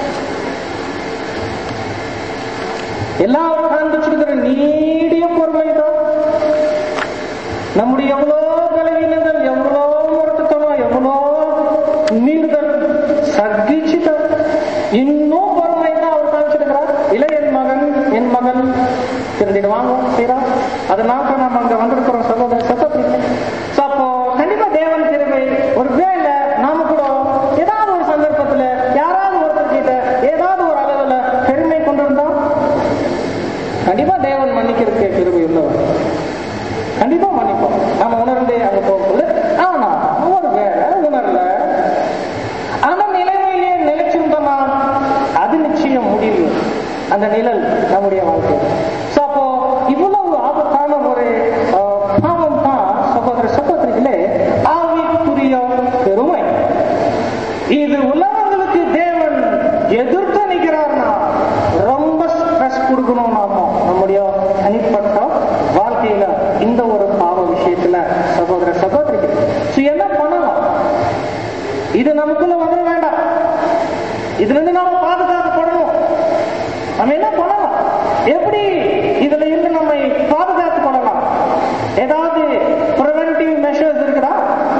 எல்லாரும் காண்பிச்சிருக்கிற நீடிய பொருளை தான் நம்முடைய எவ்வளோ பலவீனங்கள் எவ்வளோ முரட்டுத்தனம் எவ்வளோ நீர்கள் சகிச்சுட்டோம் இன்னும் பொறுமை தான் அவர் காமிச்சிருக்கிறார் இல்லை என் மகன் என் மகன் திருந்திடுவாங்க செய்யறான் அதனால தான் நம்ம அங்க வந்திருக்கிறோம் சகோதர சகோதரி So, அப்போ கண்டிப்பா தேவன் கிருபை ஒரு வேலை நாம கூட ஏதாவது ஒரு சந்தர்ப்பத்துல யாராவது ஒருத்தர் கிட்ட ஏதாவது ஒரு அளவுல பெருமை கொண்டு வந்தா கண்டிப்பா தேவன் மன்னிக்கிறதுக்கு கிருபை உள்ளவர் கண்டிப்பா மன்னிப்போம் நம்ம உணர்ந்து அங்க போகும்போது ஆனா ஒரு வேலை உணரல அந்த நிலைமையிலே நிலைச்சிருந்தோம்னா அது நிச்சயம் முடிவு அந்த நிழல் நம்முடைய வாழ்க்கை So, அப்போ இவ்வளவு ஆபத்தான ஒரு அஹ், பாவம் தான் சகோதர சகோதரிகளே ஆவிக்குரிய பெருமை இது உலகங்களுக்கு தேவன் எதிர்த்து நிற்கிறார்னா ரொம்ப ஸ்ட்ரெஸ் கொடுக்கணும் நாம நம்ம நம்முடைய தனிப்பட்ட வாழ்க்கையில இந்த ஒரு பாவ விஷயத்துல சகோதர சகோதரிகள் So, என்ன பண்ணலாம் இது நமக்குள்ள வந்துட வேண்டாம் இதுல இருந்து நாம பாதுகாக்கப்படணும் நம்ம என்ன பண்ணலாம் எப்படி இதுல இருந்து நம்மை பாதுகாத்துக் கொள்ளலாம் ஏதாவது ப்ரிவென்டிவ் மெஷர்ஸ் இருக்குதா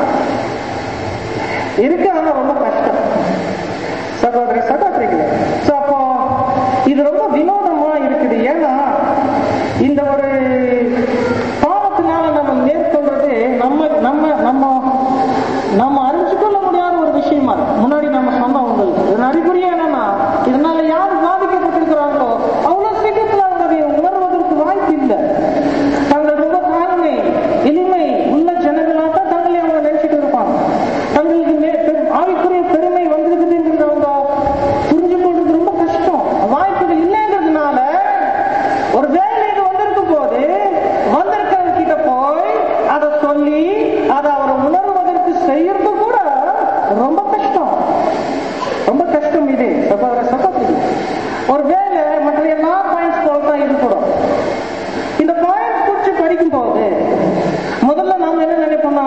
இருக்கு ஆனா ரொம்ப கஷ்டம் சகோதரி சகோதரிகளே சோ அப்போ இது ரொம்ப வினோதமா இருக்குது ஏன்னா இந்த ஒரு பாவத்தினால நம்ம மேற்கொள்றது நம்ம நம்ம நம்ம நம்ம அறிஞ்சுக்கொள்ள முடியாத ஒரு விஷயமா இருக்கு முன்னாடி நம்ம சொன்னோம் உங்களுக்கு இதன் அறிகுறியா என்னன்னா இதனால யார் பாதிக்கப்பட்டிருக்கிறாங்களோ அவ்வளவு சீக்கிரத்தில் அவங்க அதை உணர்வதற்கு வாய்ப்பு இல்லை தாங்கள் ரொம்ப தாழ்மை எளிமை உள்ள ஜனங்களாக தங்களை அவங்க நினைச்சிட்டு இருப்பாங்க தங்களுக்கு மே- பெரும் ஆவிக்குரிய பெருமை வந்திருக்குதுன்றது அவங்க புரிஞ்சு கொள்றது ரொம்ப கஷ்டம் வாய்ப்புகள் இல்லைன்றதுனால ஒரு வேலை இது வந்திருக்கும் போது வந்திருக்கிறவங்க கிட்ட போய் அதை சொல்லி அதை அவரை உணர்வதற்கு செய்யறது கூட ரொம்ப கஷ்டம் ரொம்ப கஷ்டம் இது சகோதர சகோதரி ஒரு வேலை மற்ற எல்லா பாயிண்ட்ஸ் போல தான் இருக்கணும் இந்த பாயிண்ட்ஸ் குறித்து படிக்கும் போது முதல்ல நாம என்ன நினைப்போம்னா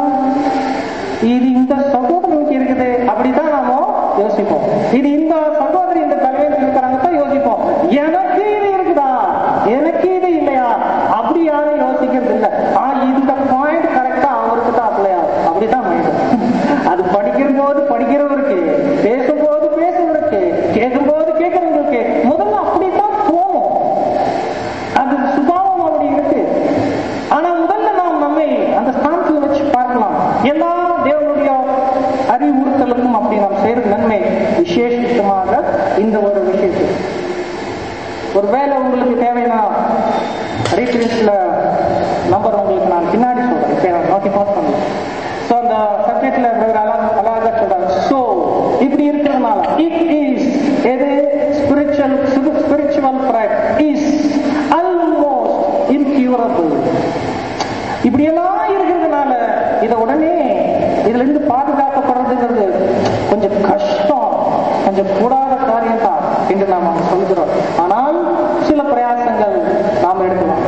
இது இந்த சகோதரனுக்கு இருக்குது அப்படிதான் நாம யோசிப்போம் இது இந்த சகோதரி இந்த தலைவர் இருக்கிறாங்க தான் யோசிப்போம் எனக்கு இது இருக்குதா எனக்கு இது இல்லையா அப்படி யாரும் யோசிக்கிறது இல்லை ஆ இந்த பாயிண்ட் கரெக்டா அவருக்கு தான் அப்ளை ஆகும் அப்படிதான் மைண்ட் அது படிக்கிற போது படிக்கிறவருக்கு பேசும்போது பேசுறவருக்கு கேட்கும்போது கேட்கறவங்களுக்கு முதல்ல அப்படித்தான் தோணும் அது சுபாவம் அப்படி இருக்கு ஆனா முதல்ல நாம் நம்மை அந்த ஸ்தானத்தில் வச்சு பார்க்கலாம் எல்லா தேவனுடைய அறிவுறுத்தலுக்கும் அப்படி நாம் செய்யறது நன்மை விசேஷமாக இந்த ஒரு விஷயத்தில் ஒருவேளை உங்களுக்கு தேவைன்னா ரீஃபரன்ஸ்ல நம்பர் உங்களுக்கு நான் பின்னாடி சொல்றேன் இப்போ நான் நோக்கி பாஸ் பண்ணல ஸோ அந்த சப்ஜெக்ட்ல அழகாக சொல்றாங்க ஸோ இப்படி இருக்கிறதுனால இட் இஸ் எது spiritual spiritual pride is almost incurable இப்படியெல்லாம் இருக்கிறதுனால இதை உடனே இதுல இருந்து பாதுகாக்கப்படுறதுங்கிறது கொஞ்சம் கஷ்டம் கொஞ்சம் கூடாத காரியம் தான் என்று நாம் சொல்கிறோம் ஆனால் சில பிரயாசங்கள் நாம் எடுக்கலாம்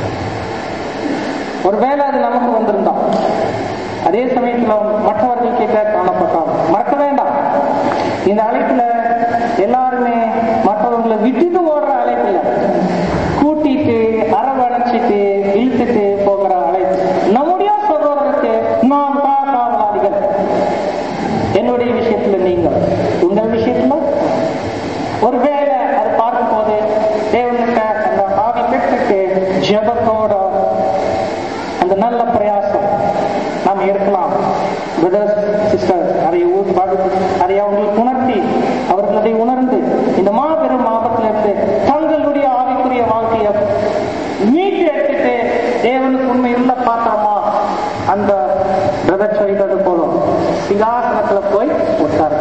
ஒருவேளை அது நமக்கு வந்திருந்தா அதே சமயத்துல மற்றவர்கள் கிட்ட காணப்பட்டால் மறக்க வேண்டாம் இந்த அழைப்புல எல்லாருமே மற்றவங்களை விட்டுட்டு ஓடுற அழைப்பு இல்ல கூட்டிட்டு அரவணைச்சிட்டு இழுத்துட்டு போகிற அழைப்பு நம்முடைய சகோதரருக்கு நாம் தான் காவலாளிகள் என்னுடைய விஷயத்துல நீங்க உங்கள் விஷயத்துல ஒருவேளை அது பார்க்கும்போது தேவனுக்கு அந்த ஆவி பெற்றுட்டு ஜெபத்தோட அந்த நல்ல பிரயாசம் நாம் இருக்கலாம் பிரதர்ஸ் சிஸ்டர் அதை ஊ- பாடு- அதை அவங்களுக்கு உணர்த்தி அவர்கள் அதை உணர்ந்து இந்த மாபெரும் ஆபத்திலிருந்து தங்களுடைய ஆவிக்குரிய வாழ்க்கையை மீட்டு எடுத்துட்டு தேவனுக்கு உண்மை உள்ள பாத்திரமா அந்த பிரதர் சொல்லிட்டது போலும் சிங்காசனத்துல போய் உட்காரு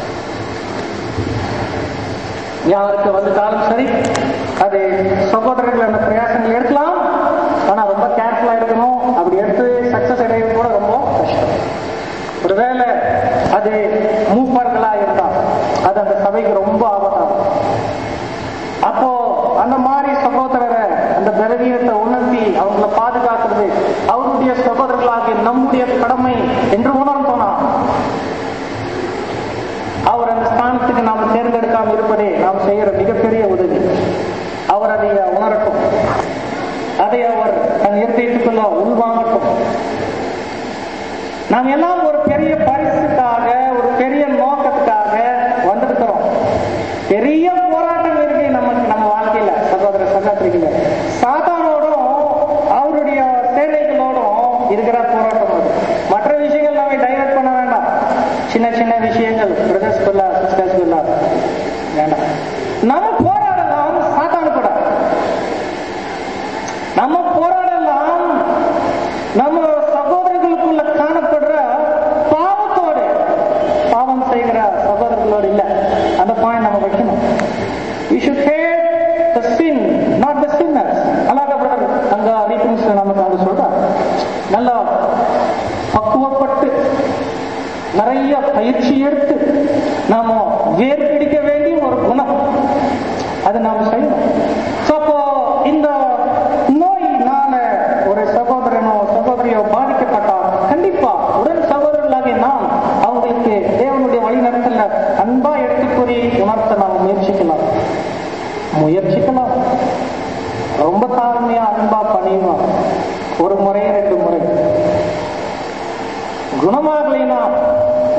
யாருக்கு வந்துட்டாலும் சரி அது சகோதரர்கள் அந்த பிரயாசங்கள் எடுக்கலாம் ஆனா ரொம்ப கேர்ஃபுல்லா இருக்கணும் அப்படி எடுத்து சக்சஸ் அடைவது கூட ரொம்ப கஷ்டம் ஒருவேளை அது மூப்பர்களா இருந்தா அது அந்த சபைக்கு ரொம்ப ஆபத்தாகும் அப்போ அந்த மாதிரி சகோதரரை அந்த பலவீனத்தை உணர்த்தி அவங்கள பாதுகாக்கிறது அவருடைய சகோதரர்களாகிய நம்முடைய கடமை என்று உணர்ந்தோம்னா அவர் அந்த ஸ்தானத்துக்கு நாம் தேர்ந்தெடுக்காமல் இருப்பதே நாம் செய்கிற மிகப்பெரிய உதவி அவர் அதை உணரட்டும் அதை அவர் தன் இருதயத்துக்குள்ள உள்வாங்கட்டும் நாம் எல்லாம் ஒரு பெரிய பரிசுக்காக ஒரு பெரிய நோக்கத்துக்காக வந்திருக்கிறோம் பெரிய போராட்டம் இருக்கு நமக்கு நம்ம வாழ்க்கையில சகோதர சகோதரிகள சாத்தானோடும் அவருடைய சேனைகளோடும் இருக்கிற போராட்டம் அது மற்ற விஷயங்கள் நம்ம டைவர்ட் பண்ண வேண்டாம் சின்ன சின்ன விஷயங்கள் பிரதர்ஸ் குள்ள சிஸ்டர்ஸ் குள்ள வேண்டாம் நம்ம போராடலாம் சாத்தானு கூட நம்ம போராடலாம் நம்ம சகோதரர்களுக்குள்ள காணப்படுற பாவத்தோடு பாவம் செய்கிற சகோதரர்களோடு இல்ல அந்த பாயிண்ட் நம்ம வைக்கணும் we should hate the sin not the sinners அழகா பிரதர் அங்க ரீஃபரன்ஸ் நமக்கு அங்க சொல்றார் நல்லா பக்குவப்பட்டு நிறைய பயிற்சி எடுத்து நாம வேர் பிடிக்க வேண்டிய ஒரு குணம் அதை நாம செய்யணும் So, அப்போ இந்த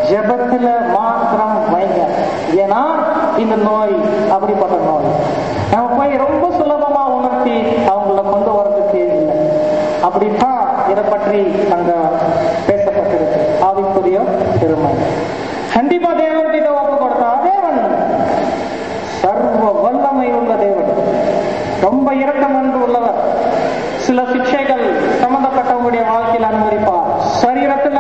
ஜெபத்துல மாத்திரம் வைங்க ஏன்னா இந்த நோய் அப்படிப்பட்ட நோய் நம்ம போய் ரொம்ப சுலபமா உணர்த்தி அவங்கள கொண்டு வர்றதுக்கு இல்லை அப்படித்தான் இதை பற்றி அங்க பேசப்பட்டிருக்கு ஆவிக்குரிய பெருமை கண்டிப்பா தேவன் கிட்ட ஒப்பு கொடுத்தா தேவன் சர்வ வல்லமை உள்ள தேவன் ரொம்ப இரக்கம் அன்பு உள்ளவர் சில சிக்ஷைகள் சம்பந்தப்பட்டவங்களுடைய வாழ்க்கையில் அனுமதிப்பார் சரீரத்துல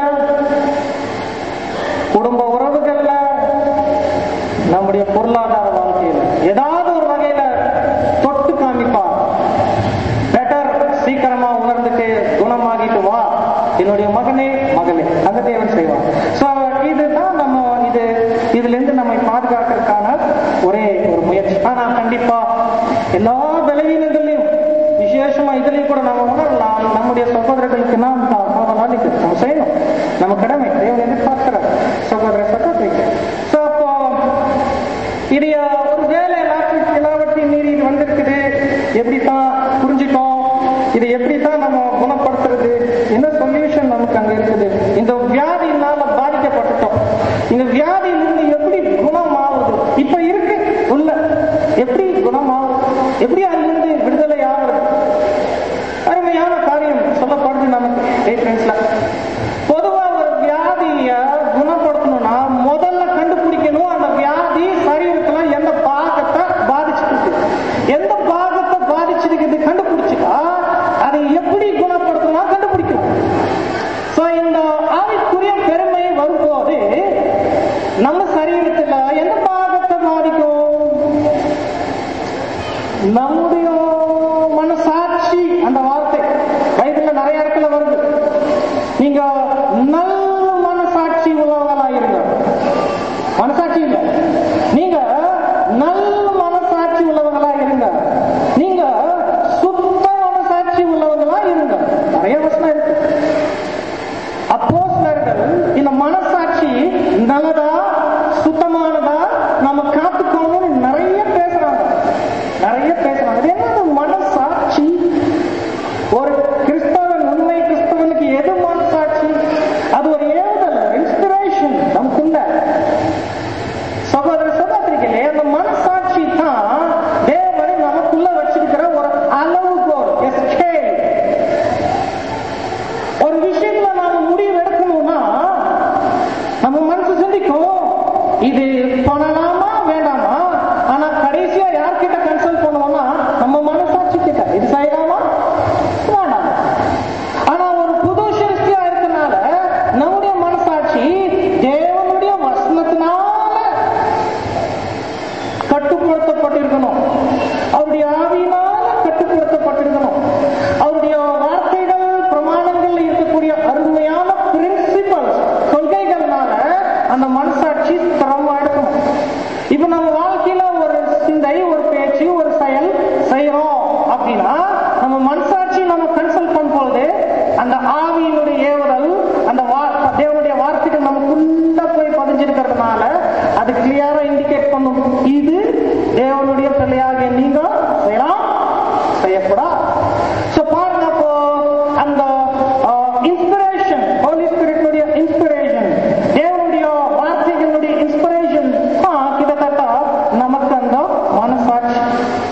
குடும்ப உறவுகள்ல நம்முடைய பொருளாதார வாழ்க்கையில் ஏதாவது ஒரு வகையில தொட்டு காமிப்பார் பெட்டர் சீக்கிரமா உணர்ந்துட்டு குணமாகிட்டு வா என்னுடைய மகனே மகளே அந்த தேவன் செய்வார் சோ இதுதான் நம்ம இது இதுல இருந்து நம்மை பாதுகாக்கிறதுக்கான ஒரே ஒரு முயற்சி ஆனா கண்டிப்பா எல்லா பலவீனங்களையும் விசேஷமா இதுலயும் கூட நம்ம உணரலாம் நம்முடைய சகோதரர்களுக்கு நாம் நாளைக்கு நம்ம செய்யணும் நம்ம கடமை தேவன் எதிர்பார்க்கிறார் சகோதர சகோதரிக்கு சோ அப்போ இது ஒரு வேலை எல்லாத்தையும் எல்லாவற்றையும் மீறி இது வந்திருக்குது எப்படித்தான் புரிஞ்சுட்டோம் இது எப்படித்தான் நம்ம குணப்படுத்துறது என்ன சொல்யூஷன் நமக்கு அங்க இருக்குது இந்த வியாதியினால பாதிக்கப்பட்டுட்டோம் இந்த வியாதியிலிருந்து எப்படி குணமாகுது இப்ப இருக்கு உள்ள எப்படி குணமாகுது எப்படி அதிலிருந்து விடுதலை ஆகுறது அருமையான காரியம் சொல்லப்படுது நமக்கு ஃப்ரெண்ட்ஸ்ல பொதுவா ஒரு வியாதிய குணப்படுத்தணும்னா முதல்ல கண்டுபிடிக்கணும் அந்த வியாதி சரீரத்துல எந்த பாகத்தை பாதிச்சிருக்கு எந்த பாகத்தை பாதிச்சிருக்குது கண்டுபிடிச்சிட்டா அதை எப்படி குணப்படுத்தணும் கண்டுபிடிக்கணும் சோ இந்த ஆவிக்குரிய பெருமை வரும்போது நம்ம சரீரத்துல எந்த பாகத்தை பாதிக்கும் நம்முடைய மனசாட்சி அந்த வார்த்தை பைபிள்ல நிறைய இடத்துல வருது நீங்க நல்ல மனசாட்சி உள்ளவங்களா இருங்க மனசாட்சி இல்ல நீங்க நல்ல மனசாட்சி உள்ளவங்களா இருங்க நீங்க சுத்த மனசாட்சி உள்ளவங்களா இருங்க நிறைய வசனம் இருக்கு அப்போஸ்தலர்கள் இந்த மனசாட்சி நல்லதா சுத்தமானதா நம்ம காத்துக்கணும்னு நிறைய பேசுறாங்க நிறைய பேசுறாங்க அது என்னது மனசாட்சி ஒரு கிறிஸ்தவன் உண்மை கிறிஸ்தவனுக்கு எது மனசாட்சி அது ஒரு ஏவுதல் இன்ஸ்பிரேஷன் நமக்குள்ள சகோதர சகோதரிகளே அந்த மனசாட்சி தான் தேவனை நமக்குள்ள வச்சிருக்கிற ஒரு அளவுகோல் a scale. ஒரு விஷயத்துல நாம முடிவு எடுக்கணும்னா நம்ம மனசு சிந்திக்கும் இது பண்ணலாமா வேண்டாமா ஆனா கடைசியா யார்கிட்ட கன்சல்ட் பண்ணுவோம்னா நம்ம மனசாட்சி கிட்ட இது செய்யலாமா வேண்டாம் ஆனா ஒரு புது சிருஷ்டியா இருக்கனால நம்முடைய மனசாட்சி தேவனுடைய வசனத்தினால கட்டுப்படுத்தப்பட்டிருக்கணும் அவருடைய ஆவியினால கட்டுப்படுத்தப்பட்டிருக்கணும் அவருடைய வார்த்தைகள் பிரமாணங்கள் இருக்கக்கூடிய அருமையான பிரின்சிபல் கொள்கைகள்னால அந்த மனசாட்சி ஸ்திரமா இருக்கணும் இப்ப நம்ம வாழ்க்கையில ஒரு சிந்தை ஒரு பேச்சு ஒரு செயல் செய்யறோம் அப்படின்னா நம்ம மனசாட்சி நம்ம கன்சல்ட் பண்ணும்போது அந்த ஆவியினுடைய ஏவுதல் அந்த வா- தேவனுடைய வார்த்தைகள் நமக்குள்ள போய் பதிஞ்சிருக்கிறதுனால அது கிளியரா இண்டிகேட் பண்ணும் இது தேவனுடைய பிள்ளையாக நீங்க செய்யலாம் செய்யக்கூடாது So பாருங்க அப்போ அந்த இன்ஸ்பிரேஷன் ஹோலி ஸ்பிரிட்டுடைய இன்ஸ்பிரேஷன் தேவனுடைய வார்த்தைகளுடைய இன்ஸ்பிரேஷன் கிட்டத்தட்ட நமக்கு அந்த மனசாட்சி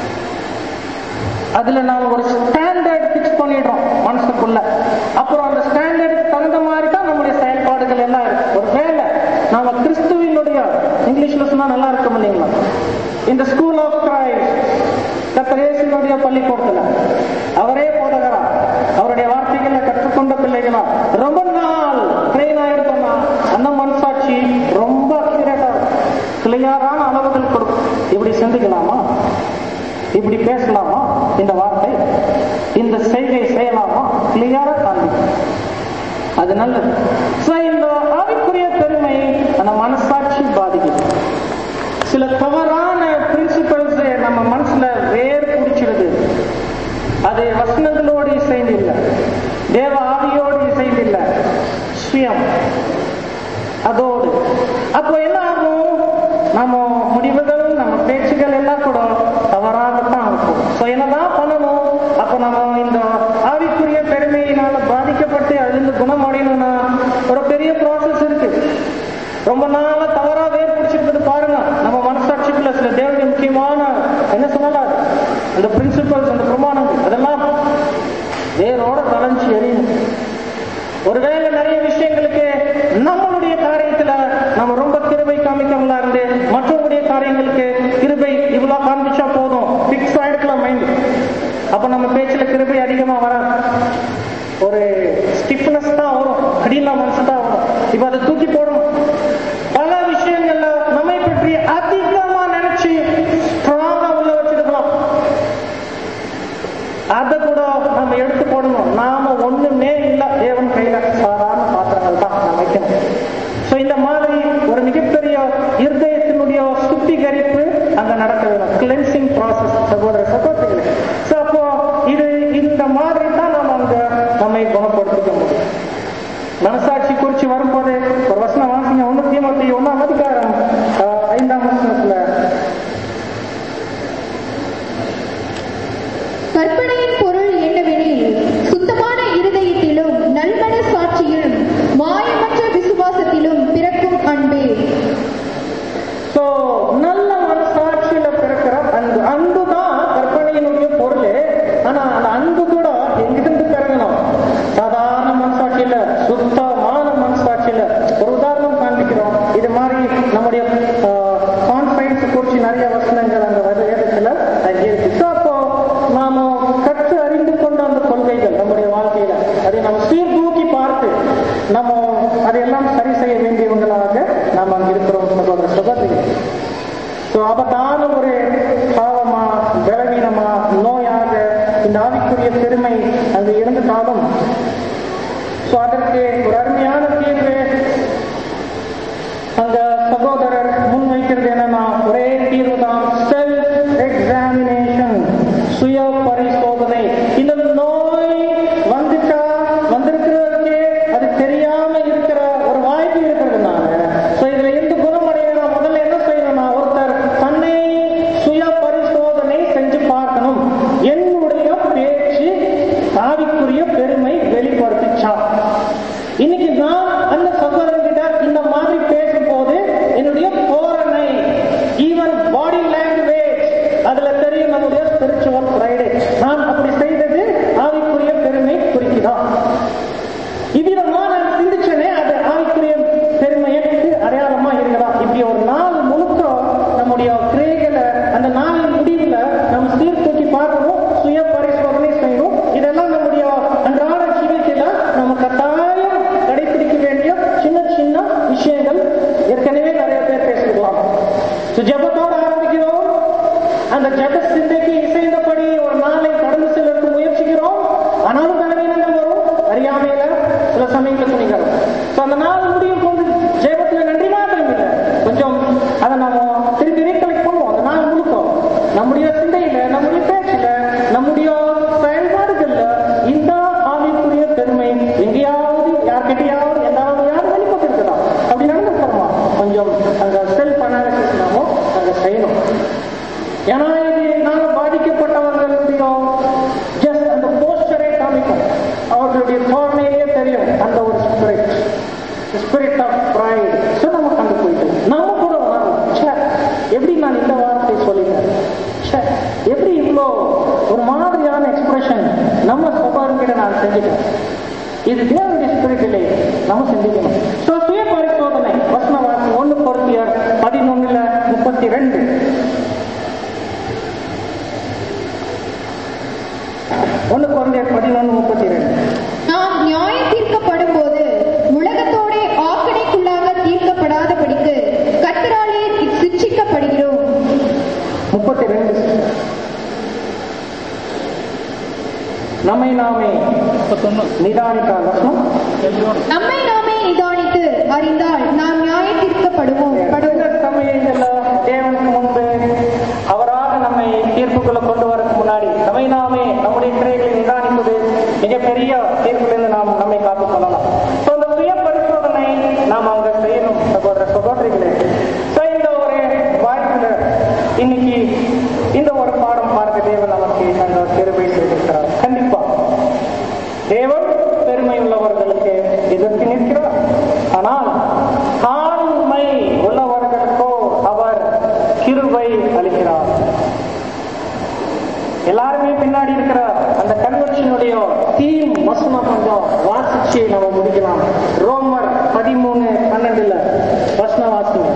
அதுல நாம ஒரு ஸ்டாண்டர்ட் பிக்ஸ் பண்ணிடுறோம் மனசுக்குள்ள அப்புறம் அந்த ஸ்டாண்டர்டுக்கு தகுந்த மாதிரி தான் நம்முடைய செயல்பாடுகள் எல்லாம் இருக்கு ஒரு வேலை நாம கிறிஸ்துவினுடைய இங்கிலீஷ்ல சொன்னா நல்லா இருக்கும் இல்லைங்களா இந்த ஸ்கூல் ஆஃப் கிரைஸ்ட் கத்திரேசனுடைய பள்ளிக்கூடத்துல அவரே போதகரா அவருடைய வார்த்தைகளை கற்றுக்கொண்ட பிள்ளைகளா ரொம்ப நாள் ட்ரெயின் ஆயிருக்கோம்னா அந்த மனசாட்சி ரொம்ப அக்யூரேட்டா கிளியரான அளவுகள் கொடுக்கும் இப்படி சிந்திக்கலாமா இப்படி பேசலாமா இந்த வார்த்தை இந்த செய்கை செய்யலாமா கிளியரா காண்பிக்கும் அது நல்லது So, இந்த ஆவிக்குரிய பெருமை அந்த மனசாட்சி பாதிக்குது சில தவறான பிரின்சிபல்ஸ் நம்ம மனசுல வேர் பிடிச்சிருது அது வசனங்களோடு இசைந்து இல்லை தேவ ஆவியோடு இசைந்து இல்லை சுயம் அதோடு அப்போ என்ன ஆகும் நம்ம முடிவுகள் நம்ம பேச்சுகள் எல்லாம் கூட தவறாகத்தான் இருக்கும் ஸோ என்னதான் பண்ணணும் அப்போ நம்ம இந்த ஆவிக்குரிய பெருமையினால பாதிக்கப்பட்டு அதிலிருந்து குணம் அடையணும்னா ஒரு பெரிய ப்ராசஸ் இருக்கு ரொம்ப நாளா தவறா வேர் பிடிச்சிருக்கிறது பாருங்க நம்ம மனசாட்சிக்குள்ள சில தேவனுடைய முக்கியமான என்ன சொல்லலாம் அந்த பிரின்சிபல்ஸ் அந்த பிரமாணங்கள் அதெல்லாம் வேரோட கலைஞ்சு எறியணும் ஒருவேளை நிறைய விஷயங்களுக்கு நம்மளுடைய காரியத்துல நம்ம ரொம்ப கிருபை காமிக்கவங்களா இருந்து மற்றவங்களுடைய காரியங்களுக்கு கிருபை இவ்வளவு காமிச்சா போதும் பிக்ஸ் ஆயிடுக்கலாம் மைண்ட் அப்ப நம்ம பேச்சுல கிருபை அதிகமா வராது ஒரு ஸ்டிஃப்னஸ் தான் வரும் கடின மனசு தான் வரும் இப்ப அதை தூக்கி போடணும் பல விஷயங்கள்ல நம்மை பற்றி அதிகமா நினைச்சு ஸ்ட்ராங்கா உள்ள வச்சிருக்கலாம் அதை கூட நம்ம எடுத்து போடணும் நாம ஒண்ணுமே இல்ல தேவன் கையில சாதாரண பாத்திரங்கள் தான் நம்ம வைக்கணும் சோ இந்த மாதிரி ஒரு மிகப்பெரிய இருதயத்தினுடைய சுத்திகரிப்பு அங்க நடக்க வேணும் கிளென்சிங் ப்ராசஸ் சகோதர சகோதரிகளே சோ அப்போ இது இந்த மாதிரி தான் நம்ம அங்க நம்மை குணப்படுத்திக்க முடியும் மனசாட்சி குறிச்சு வரும்போது ஒரு வசனம் வாசிங்க ஒண்ணு தீமத்தி ஒன்னாம் அதிகாரம் ஆஹ், ஐந்தாம் வசனத்துல கற்பனையின் பொருள் என்னவெனில் சுத்தமான இருதயத்திலும் நல்மன சாட்சியிலும் மாயமற்ற விசுவாசத்திலும் பிறக்கும் அன்பே சோ நல்ல மனசாட்சியில பிறக்கிற அன்பு அன்பு தான் கற்பனையினுடைய பொருள் ஆனா அந்த அன்பு கூட எங்கிருந்து பிறகணும் சாதாரண மனசாட்சியில சுத்தமான மனசாட்சியில ஒரு உதாரணம் காண்பிக்கிறோம் இது மாதிரி நம்முடைய கான்ஃபரன்ஸ் குறிச்சு நிறைய வசனங்கள் அந்த வேதத்துல அங்கே இருக்கு So, அப்போ நாம கற்று அறிந்து கொண்ட அந்த கொள்கைகள் நம்முடைய வாழ்க்கையில அதை நம்ம சீர்தூக்கி பார்த்து நம்ம அதையெல்லாம் சரி செய்ய வேண்டியவங்களாக நாம் அங்க இருக்கிறோம் சகோதர சகோதரிகள் ஸோ ஆபத்தான ஒரு பாவமா பலவீனமா நோயாக இந்த ஆவிக்குரிய பெருமை அங்கு இருந்துட்டாலும் ஸோ அதற்கு ஒரு அருமையான தீர்வு அங்க சகோதரர் முன்வைக்கிறது என்னன்னா ஒரே தீர்வு தான் செல்ஃப் எக்ஸாமினேஷன் சுய பரிசோதனை இந்த நோய் வந்துட்டா வந்திருக்கிறவருக்கே அது தெரியாம இருக்கிற ஒரு வாய்ப்பு இருக்கிறதுனால ஸோ இதுல எந்த குணமடையணும் முதல்ல என்ன செய்யணும்னா ஒருத்தர் தன்னை சுய பரிசோதனை செஞ்சு பார்க்கணும் என்னுடைய பேச்சு ஆவிக்குரிய பெருமை வெளிப்படுத்திச்சா இன்னைக்கு நான் அந்த சகோதரன்கிட்ட இந்த மாதிரி பேசும்போது என்னுடைய தோரணை ஈவன் பாடி லாங்குவேஜ் அதுல தெரியும் நம்முடைய ஸ்பிரிச்சுவல் ஃப்ரைடே நான் அப்படி செய்தது ஆவிக்குரிய பெருமை குறிக்குதா இவ்விதமா நான் சிந்திச்சனே அது ஆவிக்குரிய பெருமைக்கு அடையாளமா இருக்குதா இப்படி ஒரு நாள் முழுக்க நம்முடைய கிரியைகளை அந்த நாளின் முடிவுல நம்ம சீர்தூக்கி பார்க்கணும் சுய பரிசோதனை செய்யணும் இதெல்லாம் நம்முடைய அன்றாட ஜீவியத்தில நம்ம கட்டாயம் கடைபிடிக்க வேண்டிய சின்ன சின்ன விஷயங்கள் ஏற்கனவே நிறைய பேர் பேசிக்கலாம் So, ஜெபத்தோட ஆரம்பிக்கிறோம் அந்த ஜெப சிந்தைக்கு இசைந்தபடி ஒரு நாளை கடந்து செல்வதற்கு முயற்சிக்கிறோம் ஆனாலும் பலவீனங்கள் வரும் அறியாமையில சில சமயங்களில் துணிக்கிறோம் ஸோ அந்த நாள் முடியும் போது ஜெபத்துல நன்றி மாத்திரம் இல்லை கொஞ்சம் அதை நாம திருப்பி ரீகலெக்ட் பண்ணுவோம் அந்த நாள் முழுக்கும் நம்முடைய சிந்தையில நம்முடைய பேச்சுல நம்முடைய செயல்பாடுகள்ல இந்த ஆவிக்குரிய பெருமை எங்கேயாவது யார்கிட்டயாவது எல்லாரும் யாரும் வெளிப்பட்டு இருக்கலாம் அப்படி நடந்துக்கிறோமா கொஞ்சம் அங்க செல்ஃப் அனாலிசிஸ் நாம அங்க செய்யணும் ஏன்னா இது நாங்க பாதிக்கப்பட்டவர்களுடைய ஜஸ்ட் அந்த போஸ்டரே காமிக்கும் அவர்களுடைய தோரணையே தெரியும் அந்த ஒரு spirit spirit of pride so நம்ம கண்டு போயிட்டு நாம கூட வரோம் ச்சே எப்படி நான் இந்த வார்த்தை சொல்லிட்டேன் ச்சே எப்படி இவ்வளோ ஒரு மாதிரியான எக்ஸ்பிரஷன் நம்ம சகோதரங்கிட்ட நான் செஞ்சுட்டேன் இது தேவனுடைய ஸ்பிரிட் இல்லையே நம்ம சிந்திக்கணும் ஸோ சுய பரிசோதனை வசனவாசி ஒன்று பொருத்தியார் பதினொன்னுல முப்பத்தி ரெண்டு ஒன்று குழந்தையர் பதினொன்று முப்பத்தி ரெண்டு நாம் நியாயம் தீர்க்கப்படும் போது உலகத்தோடே ஆக்கணைக்குள்ளாக தீர்க்கப்படாதபடிக்கு கத்தராலே சிக்ஷிக்கப்படுகிறோம் முப்பத்தி ரெண்டு நம்மை நாமே நிதானித்தால் வசனம் நம்மை நாமே நிதானித்து அறிந்தால் நாம் நியாய தீர்க்கப்படுவோம் படுவோம் சில சமயங்கள்ல தேவனுக்கு முன்பு அவராக நம்மை தீர்ப்புக்குள்ள கொண்டு வரதுக்கு முன்னாடி நம்மை நாமே நம்முடைய கிரைகளை நிதானிப்பது மிகப்பெரிய தீர்ப்பிலிருந்து நாம் நம்மை காத்துக் கொள்ளலாம் So, அந்த சுய பரிசோதனை நாம் அவங்க செய்யணும் சகோதர சகோதரிகளே So, இந்த ஒரு வாய்ப்புல இன்னைக்கு இந்த ஒரு பாடம் பார்க்க தேவன் நமக்கு அந்த கிருபை செய்திருக்கிறார் கண்டிப்பா தேவன் பெருமை உள்ளவர்களுக்கு எதிர்த்து நிற்கிறார் ஆனால் தாழ்மை வசனம் கொஞ்சம் வாசிச்சு நம்ம முடிக்கலாம் ரோமர் பதிமூணு பன்னெண்டுல வசனம் வாசிங்க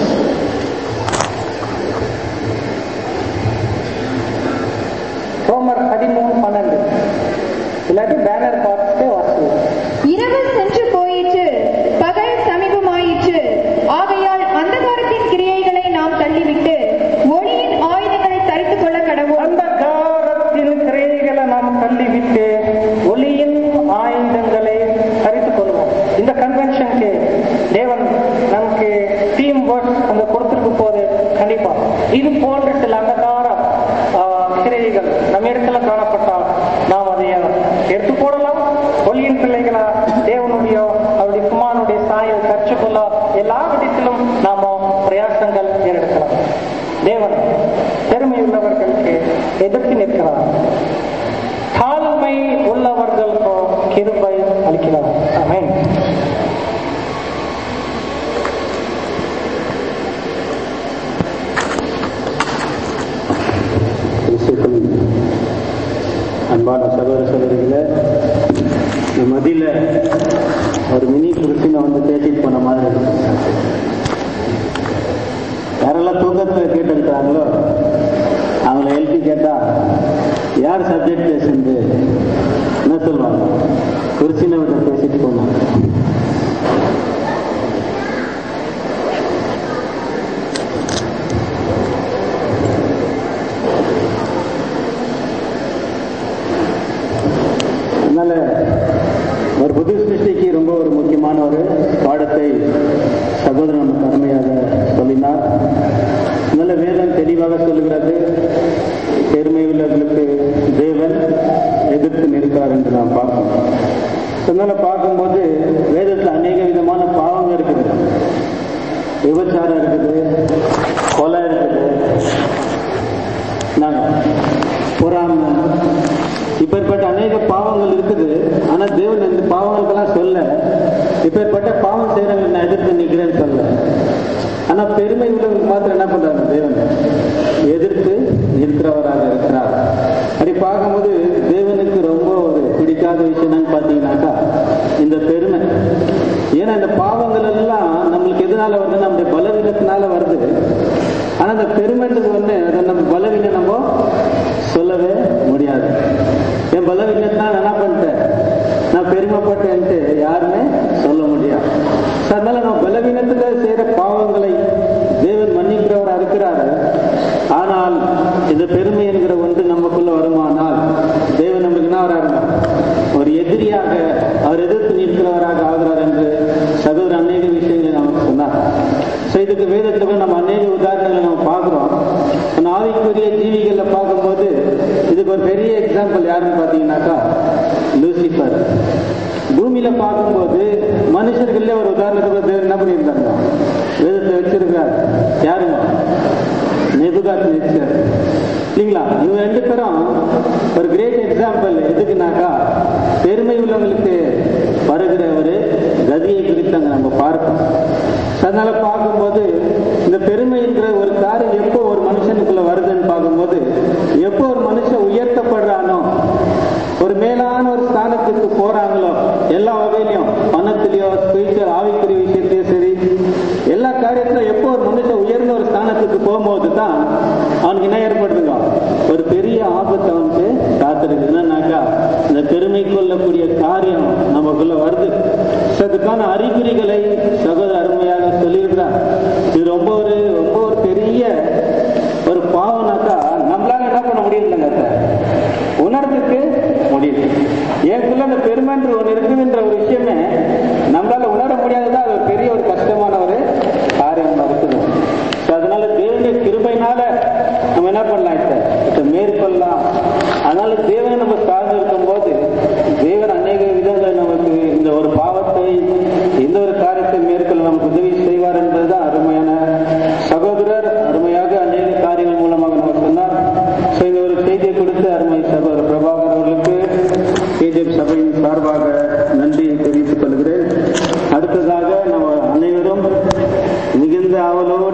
ரோமர் பதிமூணு பன்னெண்டு இல்லாட்டி பேனர் பார்த்துட்டு வாசிங்க இரவு சென்று போயிற்று பகல் சமீபமாயிற்று ஆகையால் அந்தகாரத்தின் கிரியைகளை நாம் தள்ளிவிட்டு ஒளியின் ஆயுதங்களை தரித்துக் கொள்ள கடவுள் அந்த காரத்தின் கிரைகளை நாம் தள்ளிவிட்டு ஒளியின் ஆயுதங்களை தரித்துக் கொள்வோம் இந்த கன்வென்ஷனுக்கு தேவன் நமக்கு டீம் ஒர்க் அந்த கொடுத்திருக்க போது கண்டிப்பா இது போன்ற சில அந்தகார ஆ, கிரைகள் நம்ம இடத்துல காணப்பட்டால் நாம் அதை எடுத்து போடலாம் ஒளியின் பிள்ளைகளா தேவனுடைய அவருடைய குமாரனுடைய சாயல் கற்றுக்கொள்ள எல்லா விதத்திலும் நாம பிரயாசங்கள் ஏறெடுக்கலாம் தேவன் பெருமை உள்ளவர்களுக்கு எதிர்த்து நிற்கிறார் தாழ்மை உள்ளவர்களுக்கு கிருபை அளிக்கிறார் ஆமென் கிறிஸ்துக்கள் அன்பான சகோதர சகோதரிகளே இந்த மதியில ஒரு மினி கிறிஸ்டினை வந்து பேசிட்டு போன மாதிரி இருக்கு யாரெல்லாம் தூக்கத்துல கேட்டிருக்கிறாங்களோ அவங்கள எழுப்பி கேட்டா யார் சப்ஜெக்ட் பேசுறது என்ன சொல்லுவாங்க கிறிஸ்டினை விட்டு பேசிட்டு போனாங்க அதனால ஒரு புது சிருஷ்டிக்கு ரொம்ப ஒரு முக்கியமான ஒரு பாடத்தை சகோதரன் நமக்கு அருமையாக சொல்லினார் அதனால வேதம் தெளிவாக சொல்லுகிறது பெருமை உள்ளவர்களுக்கு தேவன் எதிர்த்து நிற்கிறார் என்று நாம் பார்க்கணும் அதனால பார்க்கும்போது வேதத்தில் அநேக விதமான பாவங்கள் இருக்குது விபச்சாரம் இருக்குது கொலை இருக்குது நாங்க பொறாமை இப்பேற்பட்ட அநேக பாவங்கள் இருக்குது ஆனா தேவன் இந்த பாவங்களுக்கெல்லாம் சொல்ல இப்பேற்பட்ட பாவம் செய்யறவங்க நான் எதிர்த்து நிக்கிறேன்னு சொல்ல ஆனா பெருமை உள்ளவங்களுக்கு மாத்திரம் என்ன பண்றாங்க தேவன் எதிர்த்து நிற்கிறவராக இருக்கிறார் அப்படி பார்க்கும்போது தேவனுக்கு ரொம்ப ஒரு பிடிக்காத விஷயம் என்னன்னு பாத்தீங்கன்னாக்கா இந்த பெருமை ஏன்னா இந்த பாவங்கள் எல்லாம் நம்மளுக்கு எதனால வருது நம்முடைய பலவீனத்தினால வருது ஆனா அந்த பெருமைன்றது வந்து அதை நம்ம பலவீனம் நம்ம சொல்லவே முடியாது என் பலவீனத்தினால என்ன பண்ணிட்டேன் நான் பெருமைப்பட்டேன்ட்டு யாருமே சொல்ல முடியாது So, அதனால நம்ம பலவீனத்துல செய்யற பாவங்களை தேவன் மன்னிக்கிறவரா இருக்கிறாரு ஆனால் இந்த பெருமை என்கிற ஒன்று நமக்குள்ள வருமானால் தேவன் நமக்கு என்ன வராருங்க ஒரு எதிரியாக அவர் எதிர்த்து நிற்கிறவராக ஆகிறார் என்று சகோதரர் அநேக விஷயங்களை நமக்கு சொன்னார் ஸோ இதுக்கு வேதத்துல நம்ம அநேக உதாரணங்களை நம்ம பார்க்கிறோம் ஆனா ஆவிக்குரிய ஜீவிகளை பார்க்கும்போது இதுக்கு ஒரு பெரிய எக்ஸாம்பிள் யாருன்னு பார்த்தீங்கன்னாக்கா லூசிஃபர் பூமியில பார்க்கும்போது மனுஷர்களே ஒரு உதாரணத்துக்கு தேவன் என்ன பண்ணியிருந்தாங்க வேதத்தை வச்சிருக்கிறார் யாருங்க நெபுகாத் நேச்சர் இல்லைங்களா இவங்க ரெண்டு பேரும் ஒரு கிரேட் எக்ஸாம்பிள் எதுக்குனாக்கா பெருமை உள்ளவங்களுக்கு வருகிற ஒரு கதியை குறித்து அங்க நம்ம பார்க்கணும் அதனால பார்க்கும்போது இந்த பெருமைங்கிற ஒரு காரியம் எப்போ ஒரு மனுஷனுக்குள்ள வருதுன்னு பார்க்கும்போது எப்போ ஒரு மனுஷன் உயர்த்தப்படுறானோ ஒரு மேலான ஒரு ஸ்தானத்துக்கு போறாங்களோ எல்லா வகையிலையும் பணத்திலையோ ஸ்பிரிச்சுவல் ஆவிக்குரிய விஷயத்தையும் சரி எல்லா காரியத்திலும் எப்போ ஒரு மனுஷன் உயர்ந்த ஒரு ஸ்தானத்துக்கு போகும்போது தான் அவனுக்கு என்ன ஏற்படுதுங்க ஒரு பெரிய ஆபத்து அவனுக்கு காத்திருக்கு என்னன்னாக்கா இந்த பெருமை கொள்ளக்கூடிய காரியம் நமக்குள்ள வருது So, அதுக்கான அறிகுறிகளை சகோதர அருமையாக சொல்லியிருக்கிறார் இது ரொம்ப ஒரு ரொம்ப ஒரு பெரிய ஒரு பாவம்னாக்கா நம்மளால என்ன பண்ண முடியலங்க அதை உணர்றதுக்கு முடியுது எனக்குள்ள அந்த பெருமைன்ற ஒன்று இருக்குதுன்ற